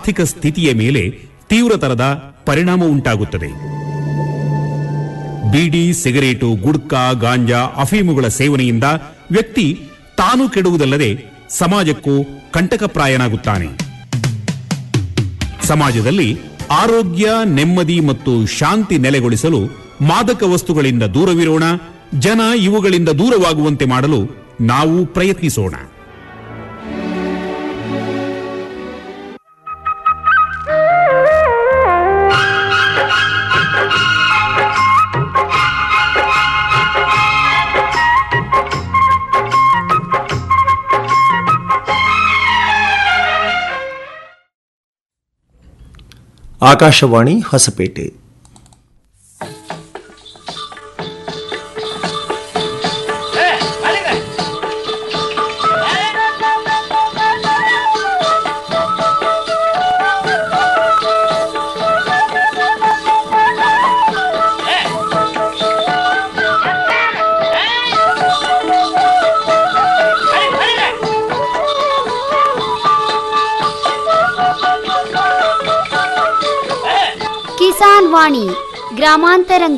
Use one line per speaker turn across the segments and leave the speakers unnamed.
ಆರ್ಥಿಕ ಸ್ಥಿತಿಯ ಮೇಲೆ ತೀವ್ರತರದ ಪರಿಣಾಮ ಉಂಟಾಗುತ್ತದೆ ಬೀಡಿ ಸಿಗರೇಟು ಗುಡ್ಕಾ ಗಾಂಜಾ ಅಫೀಮುಗಳ ಸೇವನೆಯಿಂದ ವ್ಯಕ್ತಿ ತಾನು ಕೆಡುವುದಲ್ಲದೆ ಸಮಾಜಕ್ಕೂ ಕಂಟಕಪ್ರಾಯನಾಗುತ್ತಾನೆ ಸಮಾಜದಲ್ಲಿ ಆರೋಗ್ಯ ನೆಮ್ಮದಿ ಮತ್ತು ಶಾಂತಿ ನೆಲೆಗೊಳಿಸಲು ಮಾದಕ ವಸ್ತುಗಳಿಂದ ದೂರವಿರೋಣ ಜನ ಇವುಗಳಿಂದ ದೂರವಾಗುವಂತೆ ಮಾಡಲು ನಾವು ಪ್ರಯತ್ನಿಸೋಣ
ಆಕಾಶವಾಣಿ ಹೊಸಪೇಟೆ
ಕಿಸಾನ್ ವಾಣಿ ಗ್ರಾಮಾಂತರಂಗ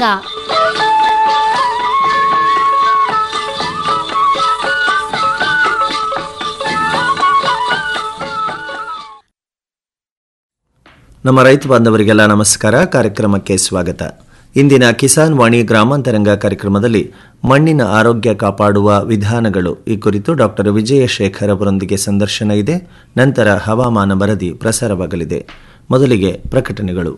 ನಮ್ಮ ರೈತ ಬಾಂಧವರಿಗೆಲ್ಲ ನಮಸ್ಕಾರ ಕಾರ್ಯಕ್ರಮಕ್ಕೆ ಸ್ವಾಗತ ಇಂದಿನ ಕಿಸಾನ್ ವಾಣಿ ಗ್ರಾಮಾಂತರಂಗ ಕಾರ್ಯಕ್ರಮದಲ್ಲಿ ಮಣ್ಣಿನ ಆರೋಗ್ಯ ಕಾಪಾಡುವ ವಿಧಾನಗಳು ಈ ಕುರಿತು ಡಾಕ್ಟರ್ ವಿಜಯಶೇಖರ್ ಅವರೊಂದಿಗೆ ಸಂದರ್ಶನ ಇದೆ ನಂತರ ಹವಾಮಾನ ವರದಿ ಪ್ರಸಾರವಾಗಲಿದೆ ಮೊದಲಿಗೆ ಪ್ರಕಟಣೆಗಳು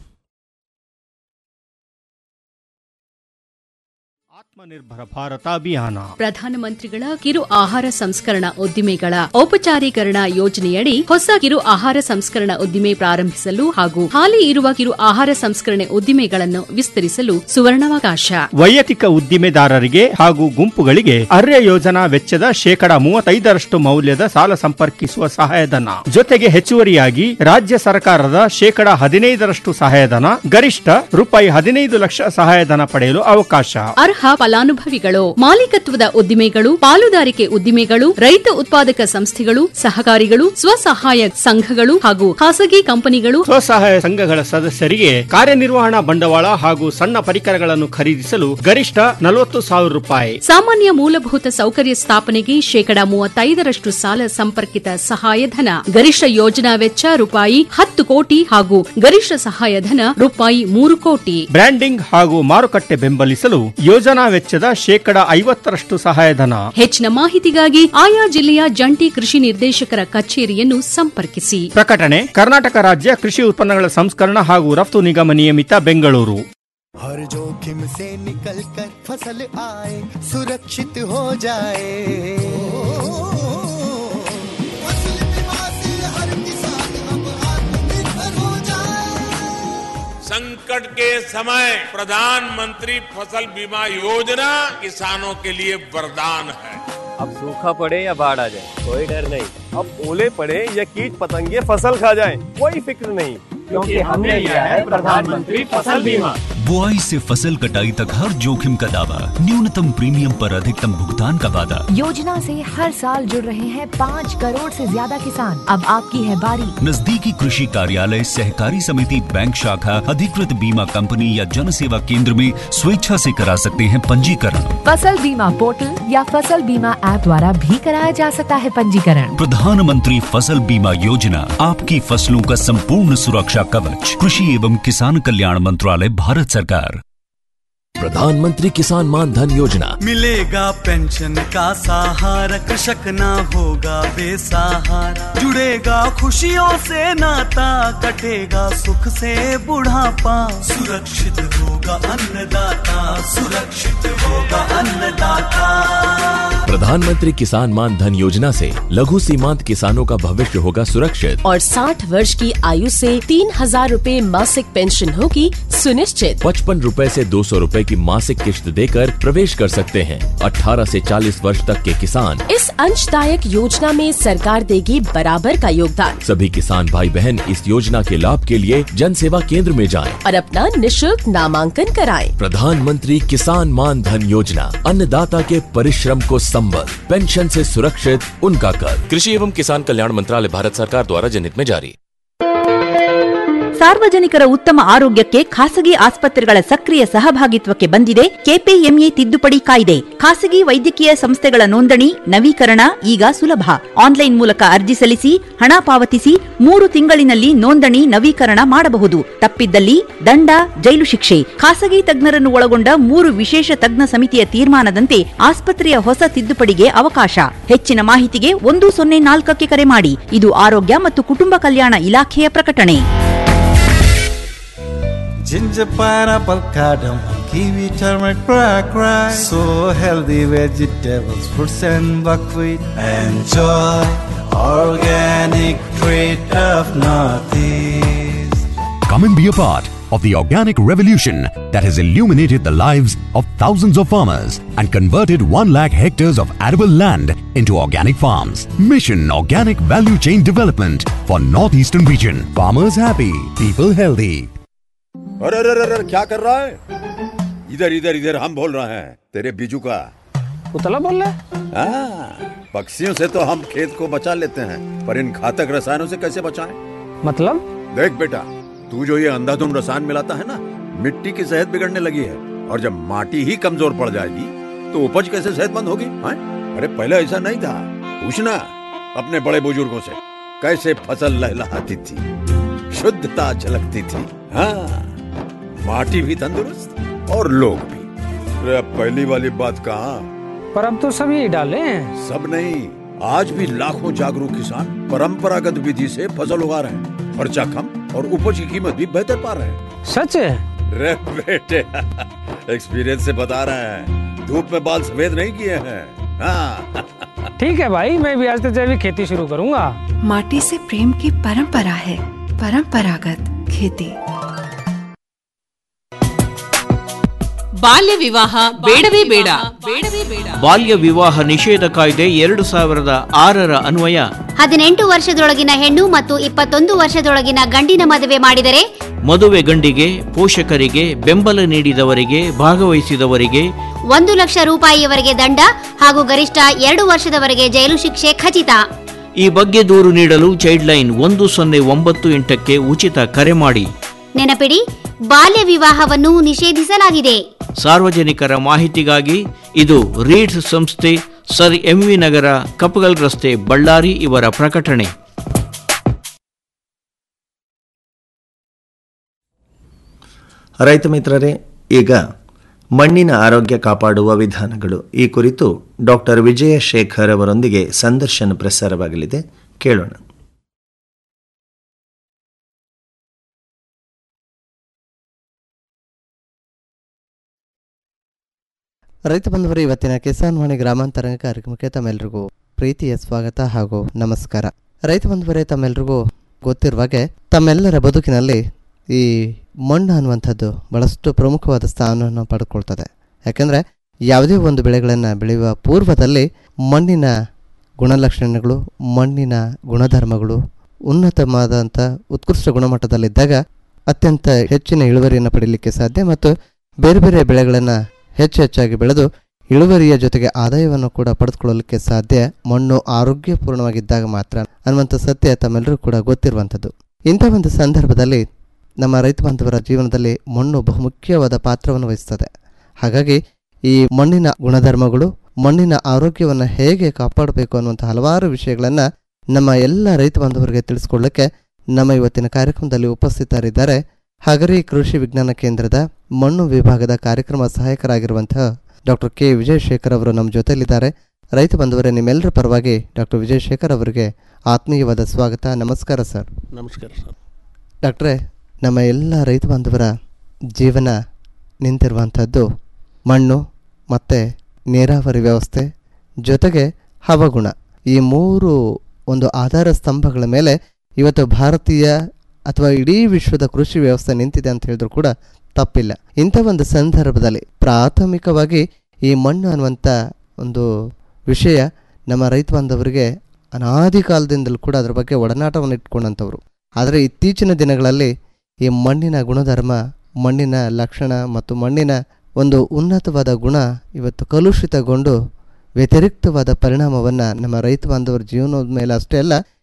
ಆತ್ಮನಿರ್ಭರ ಭಾರತ ಅಭಿಯಾನ
ಪ್ರಧಾನಮಂತ್ರಿಗಳ ಕಿರು ಆಹಾರ ಸಂಸ್ಕರಣಾ ಉದ್ದಿಮೆಗಳ ಔಪಚಾರೀಕರಣ ಯೋಜನೆಯಡಿ ಹೊಸ ಕಿರು ಆಹಾರ ಸಂಸ್ಕರಣಾ ಉದ್ದಿಮೆ ಪ್ರಾರಂಭಿಸಲು ಹಾಗೂ ಹಾಲಿ ಇರುವ ಕಿರು ಆಹಾರ ಸಂಸ್ಕರಣೆ ಉದ್ದಿಮೆಗಳನ್ನು ವಿಸ್ತರಿಸಲು ಸುವರ್ಣಾವಕಾಶ
ವೈಯಕ್ತಿಕ ಉದ್ದಿಮೆದಾರರಿಗೆ ಹಾಗೂ ಗುಂಪುಗಳಿಗೆ ಅರ್ಯ ಯೋಜನಾ ವೆಚ್ಚದ ಶೇಕಡ ಮೂವತ್ತೈದರಷ್ಟು ಮೌಲ್ಯದ ಸಾಲ ಸಂಪರ್ಕಿಸುವ ಸಹಾಯಧನ ಜೊತೆಗೆ ಹೆಚ್ಚುವರಿಯಾಗಿ ರಾಜ್ಯ ಸರ್ಕಾರದ ಶೇಕಡ ಹದಿನೈದರಷ್ಟು ಸಹಾಯಧನ ಗರಿಷ್ಠ ರೂಪಾಯಿ ಹದಿನೈದು ಲಕ್ಷ ಸಹಾಯಧನ ಪಡೆಯಲು ಅವಕಾಶ
ಅರ್ಹ ಫಲಾನುಭವಿಗಳು ಮಾಲೀಕತ್ವದ ಉದ್ದಿಮೆಗಳು ಪಾಲುದಾರಿಕೆ ಉದ್ದಿಮೆಗಳು ರೈತ ಉತ್ಪಾದಕ ಸಂಸ್ಥೆಗಳು ಸಹಕಾರಿಗಳು ಸ್ವಸಹಾಯ ಸಂಘಗಳು ಹಾಗೂ ಖಾಸಗಿ ಕಂಪನಿಗಳು
ಸ್ವಸಹಾಯ ಸಂಘಗಳ ಸದಸ್ಯರಿಗೆ ಕಾರ್ಯನಿರ್ವಹಣಾ ಬಂಡವಾಳ ಹಾಗೂ ಸಣ್ಣ ಪರಿಕರಗಳನ್ನು ಖರೀದಿಸಲು ಗರಿಷ್ಠ ನಲವತ್ತು ಸಾವಿರ ರೂಪಾಯಿ
ಸಾಮಾನ್ಯ ಮೂಲಭೂತ ಸೌಕರ್ಯ ಸ್ಥಾಪನೆಗೆ ಶೇಕಡ ಮೂವತ್ತೈದರಷ್ಟು ಸಾಲ ಸಂಪರ್ಕಿತ ಸಹಾಯಧನ ಗರಿಷ್ಠ ಯೋಜನಾ ವೆಚ್ಚ ರೂಪಾಯಿ ಹತ್ತು ಕೋಟಿ ಹಾಗೂ ಗರಿಷ್ಠ ಸಹಾಯಧನ ರೂಪಾಯಿ ಮೂರು ಕೋಟಿ
ಬ್ರ್ಯಾಂಡಿಂಗ್ ಹಾಗೂ ಮಾರುಕಟ್ಟೆ ಬೆಂಬಲಿಸಲು ಯೋಜನಾ ವೆಚ್ಚದ ಶೇಕಡ ಐವತ್ತರಷ್ಟು ಸಹಾಯಧನ
ಹೆಚ್ಚಿನ ಮಾಹಿತಿಗಾಗಿ ಆಯಾ ಜಿಲ್ಲೆಯ ಜಂಟಿ ಕೃಷಿ ನಿರ್ದೇಶಕರ ಕಚೇರಿಯನ್ನು ಸಂಪರ್ಕಿಸಿ
ಪ್ರಕಟಣೆ ಕರ್ನಾಟಕ ರಾಜ್ಯ ಕೃಷಿ ಉತ್ಪನ್ನಗಳ ಸಂಸ್ಕರಣ ಹಾಗೂ ರಫ್ತು ನಿಗಮ ನಿಯಮಿತ ಬೆಂಗಳೂರು
हर जोखिम से निकल कर फसल आए सुरक्षित हो जाए फसल बीमा से हर किसान अब आत्मनिर्भर हो जाए
संकट के समय प्रधानमंत्री फसल बीमा योजना किसानों के लिए वरदान है
अब सूखा पड़े या बाढ़ आ जाए कोई डर नहीं अब ओले पड़े या कीट पतंगे फसल खा जाए कोई फिक्र नहीं क्योंकि हमने लिया है प्रधानमंत्री फसल बीमा
बुआई से फसल कटाई तक हर जोखिम का दावा न्यूनतम प्रीमियम पर अधिकतम भुगतान का वादा
योजना से हर साल जुड़ रहे हैं पाँच करोड़ से ज्यादा किसान अब आपकी है बारी
नजदीकी कृषि कार्यालय सहकारी समिति बैंक शाखा अधिकृत बीमा कंपनी या जन सेवा केंद्र में स्वेच्छा से करा सकते हैं पंजीकरण
फसल बीमा पोर्टल या फसल बीमा ऐप द्वारा भी कराया जा सकता है पंजीकरण
प्रधानमंत्री फसल बीमा योजना आपकी फसलों का संपूर्ण सुरक्षा कवच कृषि एवं किसान कल्याण मंत्रालय भारत सरकार
प्रधानमंत्री किसान मान धन योजना
मिलेगा पेंशन का सहारा कृषक ना होगा बेसहारा जुड़ेगा खुशियों से नाता कटेगा सुख से बुढ़ापा सुरक्षित होगा अन्नदाता सुरक्षित होगा अन्नदाता
प्रधानमंत्री किसान मान धन योजना से लघु सीमांत किसानों का भविष्य होगा सुरक्षित
और 60 वर्ष की आयु से तीन हजार रूपए मासिक पेंशन होगी सुनिश्चित
पचपन रूपए ऐसी दो सौ रूपए की मासिक किश्त देकर प्रवेश कर सकते हैं 18 से 40 वर्ष तक के किसान
इस अंशदायक योजना में सरकार देगी बराबर का योगदान
सभी किसान भाई बहन इस योजना के लाभ के लिए जन सेवा केंद्र में जाएं।
और अपना निशुल्क नामांकन कराएं।
प्रधानमंत्री किसान मान धन योजना अन्नदाता के परिश्रम को संबल पेंशन से सुरक्षित उनका कर कृषि एवं किसान कल्याण मंत्रालय भारत सरकार द्वारा जनहित में जारी
ಸಾರ್ವಜನಿಕರ ಉತ್ತಮ ಆರೋಗ್ಯಕ್ಕೆ ಖಾಸಗಿ ಆಸ್ಪತ್ರೆಗಳ ಸಕ್ರಿಯ ಸಹಭಾಗಿತ್ವಕ್ಕೆ ಬಂದಿದೆ ಕೆಪಿಎಂಇ ತಿದ್ದುಪಡಿ ಕಾಯ್ದೆ ಖಾಸಗಿ ವೈದ್ಯಕೀಯ ಸಂಸ್ಥೆಗಳ ನೋಂದಣಿ ನವೀಕರಣ ಈಗ ಸುಲಭ ಆನ್ಲೈನ್ ಮೂಲಕ ಅರ್ಜಿ ಸಲ್ಲಿಸಿ ಹಣ ಪಾವತಿಸಿ ಮೂರು ತಿಂಗಳಿನಲ್ಲಿ ನೋಂದಣಿ ನವೀಕರಣ ಮಾಡಬಹುದು ತಪ್ಪಿದ್ದಲ್ಲಿ ದಂಡ ಜೈಲು ಶಿಕ್ಷೆ ಖಾಸಗಿ ತಜ್ಞರನ್ನು ಒಳಗೊಂಡ ಮೂರು ವಿಶೇಷ ತಜ್ಞ ಸಮಿತಿಯ ತೀರ್ಮಾನದಂತೆ ಆಸ್ಪತ್ರೆಯ ಹೊಸ ತಿದ್ದುಪಡಿಗೆ ಅವಕಾಶ ಹೆಚ್ಚಿನ ಮಾಹಿತಿಗೆ ಒಂದು ಸೊನ್ನೆ ನಾಲ್ಕಕ್ಕೆ ಕರೆ ಮಾಡಿ ಇದು ಆರೋಗ್ಯ ಮತ್ತು ಕುಟುಂಬ ಕಲ್ಯಾಣ ಇಲಾಖೆಯ ಪ್ರಕಟಣೆ
Ginger, pineapple, cardamom, kiwi, turmeric, black rice. So healthy vegetables, fruits and buckwheat. Enjoy organic treat of Northeast.
Come and be a part of the organic revolution that has illuminated the lives of thousands of farmers and converted 1 lakh hectares of arable land into organic farms. Mission Organic Value Chain Development for Northeastern Region. Farmers happy, people healthy.
अरे अरे अरे अरे, क्या कर रहा है इधर इधर इधर हम बोल रहे हैं तेरे बीजू का
उतला बोल रहा
हाँ, पक्षियों से तो हम खेत को बचा लेते हैं पर इन घातक रसायनों से कैसे बचाएं?
मतलब
देख बेटा तू जो ये अंधाधुंध रसायन मिलाता है ना मिट्टी की सेहत बिगड़ने लगी है और जब माटी ही कमजोर पड़ जाएगी तो उपज कैसे सेहतमंद होगी हाँ? अरे पहले ऐसा नहीं था पूछना अपने बड़े बुजुर्गों से कैसे फसल लहलहाती थी शुद्धता झलकती थी हाँ माटी भी तंदुरुस्त और लोग भी अरे अब पहली वाली बात कहाँ
पर अब तो सब यही डाले हैं
सब नहीं आज भी लाखों जागरूक किसान परंपरागत विधि से फसल उगा रहे हैं खर्चा कम और उपज की कीमत भी बेहतर पा रहे हैं
सच है
रे बेटे एक्सपीरियंस से बता रहे हैं धूप में बाल सफेद नहीं किए हैं हाँ
ठीक है भाई मैं भी आज से जैविक खेती शुरू करूंगा
माटी से प्रेम की परंपरा है परंपरागत खेती
ಬಾಲ್ಯ ವಿವಾಹ ಬೇಡವೇ ಬೇಡ ಬೇಡವೇ ಬೇಡ
ಬಾಲ್ಯ ವಿವಾಹ ನಿಷೇಧ ಕಾಯ್ದೆ ಎರಡು ಸಾವಿರದ ಆರರ ಅನ್ವಯ
ಹದಿನೆಂಟು ವರ್ಷದೊಳಗಿನ ಹೆಣ್ಣು ಮತ್ತು ಇಪ್ಪತ್ತೊಂದು ವರ್ಷದೊಳಗಿನ ಗಂಡಿನ ಮದುವೆ ಮಾಡಿದರೆ
ಮದುವೆ ಗಂಡಿಗೆ ಪೋಷಕರಿಗೆ ಬೆಂಬಲ ನೀಡಿದವರಿಗೆ ಭಾಗವಹಿಸಿದವರಿಗೆ
ಒಂದು ಲಕ್ಷ ರೂಪಾಯಿಯವರೆಗೆ ದಂಡ ಹಾಗೂ ಗರಿಷ್ಠ ಎರಡು ವರ್ಷದವರೆಗೆ ಜೈಲು ಶಿಕ್ಷೆ ಖಚಿತ
ಈ ಬಗ್ಗೆ ದೂರು ನೀಡಲು ಚೈಲ್ಡ್ ಲೈನ್ ಒಂದು ಸೊನ್ನೆ ಒಂಬತ್ತು ಎಂಟಕ್ಕೆ ಉಚಿತ ಕರೆ ಮಾಡಿ
ನೆನಪಿಡಿ ಬಾಲ್ಯ ವಿವಾಹವನ್ನು ನಿಷೇಧಿಸಲಾಗಿದೆ
ಸಾರ್ವಜನಿಕರ ಮಾಹಿತಿಗಾಗಿ ಇದು ರೀಡ್ಸ್ ಸಂಸ್ಥೆ ಸರ್ ಎಂವಿ ನಗರ ಕಪಗಲ್ ರಸ್ತೆ ಬಳ್ಳಾರಿ ಇವರ ಪ್ರಕಟಣೆ
ರೈತ ಮಿತ್ರರೇ ಈಗ ಮಣ್ಣಿನ ಆರೋಗ್ಯ ಕಾಪಾಡುವ ವಿಧಾನಗಳು ಈ ಕುರಿತು ಡಾಕ್ಟರ್ ವಿಜಯ ಶೇಖರ್ ಅವರೊಂದಿಗೆ ಸಂದರ್ಶನ ಪ್ರಸಾರವಾಗಲಿದೆ ಕೇಳೋಣ
ರೈತ ಬಂಧುವರು ಇವತ್ತಿನ ಕಿಸಾನ್ ವಾಣಿ ಗ್ರಾಮಾಂತರಂಗ ಕಾರ್ಯಕ್ರಮಕ್ಕೆ ತಮ್ಮೆಲ್ಲರಿಗೂ ಪ್ರೀತಿಯ ಸ್ವಾಗತ ಹಾಗೂ ನಮಸ್ಕಾರ ರೈತ ಬಂಧುವರೇ ತಮ್ಮೆಲ್ಲರಿಗೂ ಗೊತ್ತಿರುವ ಹಾಗೆ ತಮ್ಮೆಲ್ಲರ ಬದುಕಿನಲ್ಲಿ ಈ ಮಣ್ಣು ಅನ್ನುವಂಥದ್ದು ಬಹಳಷ್ಟು ಪ್ರಮುಖವಾದ ಸ್ಥಾನವನ್ನು ಪಡ್ಕೊಳ್ತದೆ ಯಾಕಂದರೆ ಯಾವುದೇ ಒಂದು ಬೆಳೆಗಳನ್ನು ಬೆಳೆಯುವ ಪೂರ್ವದಲ್ಲಿ ಮಣ್ಣಿನ ಗುಣಲಕ್ಷಣಗಳು ಮಣ್ಣಿನ ಗುಣಧರ್ಮಗಳು ಉನ್ನತವಾದಂಥ ಉತ್ಕೃಷ್ಟ ಗುಣಮಟ್ಟದಲ್ಲಿದ್ದಾಗ ಅತ್ಯಂತ ಹೆಚ್ಚಿನ ಇಳುವರಿಯನ್ನು ಪಡೀಲಿಕ್ಕೆ ಸಾಧ್ಯ ಮತ್ತು ಬೇರೆ ಬೇರೆ ಬೆಳೆಗಳನ್ನು ಹೆಚ್ಚು ಹೆಚ್ಚಾಗಿ ಬೆಳೆದು ಇಳುವರಿಯ ಜೊತೆಗೆ ಆದಾಯವನ್ನು ಕೂಡ ಪಡೆದುಕೊಳ್ಳಲಿಕ್ಕೆ ಸಾಧ್ಯ ಮಣ್ಣು ಆರೋಗ್ಯಪೂರ್ಣವಾಗಿದ್ದಾಗ ಮಾತ್ರ ಅನ್ನುವಂಥ ಸತ್ಯ ತಮ್ಮೆಲ್ಲರೂ ಕೂಡ ಗೊತ್ತಿರುವಂಥದ್ದು ಇಂಥ ಒಂದು ಸಂದರ್ಭದಲ್ಲಿ ನಮ್ಮ ರೈತ ಬಾಂಧವರ ಜೀವನದಲ್ಲಿ ಮಣ್ಣು ಬಹುಮುಖ್ಯವಾದ ಪಾತ್ರವನ್ನು ವಹಿಸ್ತದೆ ಹಾಗಾಗಿ ಈ ಮಣ್ಣಿನ ಗುಣಧರ್ಮಗಳು ಮಣ್ಣಿನ ಆರೋಗ್ಯವನ್ನು ಹೇಗೆ ಕಾಪಾಡಬೇಕು ಅನ್ನುವಂಥ ಹಲವಾರು ವಿಷಯಗಳನ್ನು ನಮ್ಮ ಎಲ್ಲ ರೈತ ಬಾಂಧವರಿಗೆ ತಿಳಿಸ್ಕೊಳ್ಳಕ್ಕೆ ನಮ್ಮ ಇವತ್ತಿನ ಕಾರ್ಯಕ್ರಮದಲ್ಲಿ ಉಪಸ್ಥಿತರಿದ್ದಾರೆ ಹಗರಿ ಕೃಷಿ ವಿಜ್ಞಾನ ಕೇಂದ್ರದ ಮಣ್ಣು ವಿಭಾಗದ ಕಾರ್ಯಕ್ರಮ ಸಹಾಯಕರಾಗಿರುವಂತಹ ಡಾಕ್ಟರ್ ಕೆ ವಿಜಯಶೇಖರ್ ಅವರು ನಮ್ಮ ಜೊತೆಯಲ್ಲಿದ್ದಾರೆ ರೈತ ಬಂಧುವರೇ ನಿಮ್ಮೆಲ್ಲರ ಪರವಾಗಿ ಡಾಕ್ಟರ್ ವಿಜಯಶೇಖರ್ ಅವರಿಗೆ ಆತ್ಮೀಯವಾದ ಸ್ವಾಗತ ನಮಸ್ಕಾರ ಸರ್
ನಮಸ್ಕಾರ ಸರ್
ಡಾಕ್ಟ್ರೇ ನಮ್ಮ ಎಲ್ಲ ರೈತ ಬಾಂಧವರ ಜೀವನ ನಿಂತಿರುವಂಥದ್ದು ಮಣ್ಣು ಮತ್ತು ನೀರಾವರಿ ವ್ಯವಸ್ಥೆ ಜೊತೆಗೆ ಹವಾಗುಣ ಈ ಮೂರು ಒಂದು ಆಧಾರ ಸ್ತಂಭಗಳ ಮೇಲೆ ಇವತ್ತು ಭಾರತೀಯ ಅಥವಾ ಇಡೀ ವಿಶ್ವದ ಕೃಷಿ ವ್ಯವಸ್ಥೆ ನಿಂತಿದೆ ಅಂತ ಹೇಳಿದ್ರು ಕೂಡ ತಪ್ಪಿಲ್ಲ ಇಂಥ ಒಂದು ಸಂದರ್ಭದಲ್ಲಿ ಪ್ರಾಥಮಿಕವಾಗಿ ಈ ಮಣ್ಣು ಅನ್ನುವಂಥ ಒಂದು ವಿಷಯ ನಮ್ಮ ರೈತ ಬಾಂಧವರಿಗೆ ಅನಾದಿ ಕಾಲದಿಂದಲೂ ಕೂಡ ಅದರ ಬಗ್ಗೆ ಒಡನಾಟವನ್ನು ಇಟ್ಕೊಂಡಂಥವ್ರು ಆದರೆ ಇತ್ತೀಚಿನ ದಿನಗಳಲ್ಲಿ ಈ ಮಣ್ಣಿನ ಗುಣಧರ್ಮ ಮಣ್ಣಿನ ಲಕ್ಷಣ ಮತ್ತು ಮಣ್ಣಿನ ಒಂದು ಉನ್ನತವಾದ ಗುಣ ಇವತ್ತು ಕಲುಷಿತಗೊಂಡು ವ್ಯತಿರಿಕ್ತವಾದ ಪರಿಣಾಮವನ್ನು ನಮ್ಮ ರೈತ ಬಾಂಧವರ ಜೀವನದ ಮೇಲೆ ಅಷ್ಟೇ ಅಲ್ಲ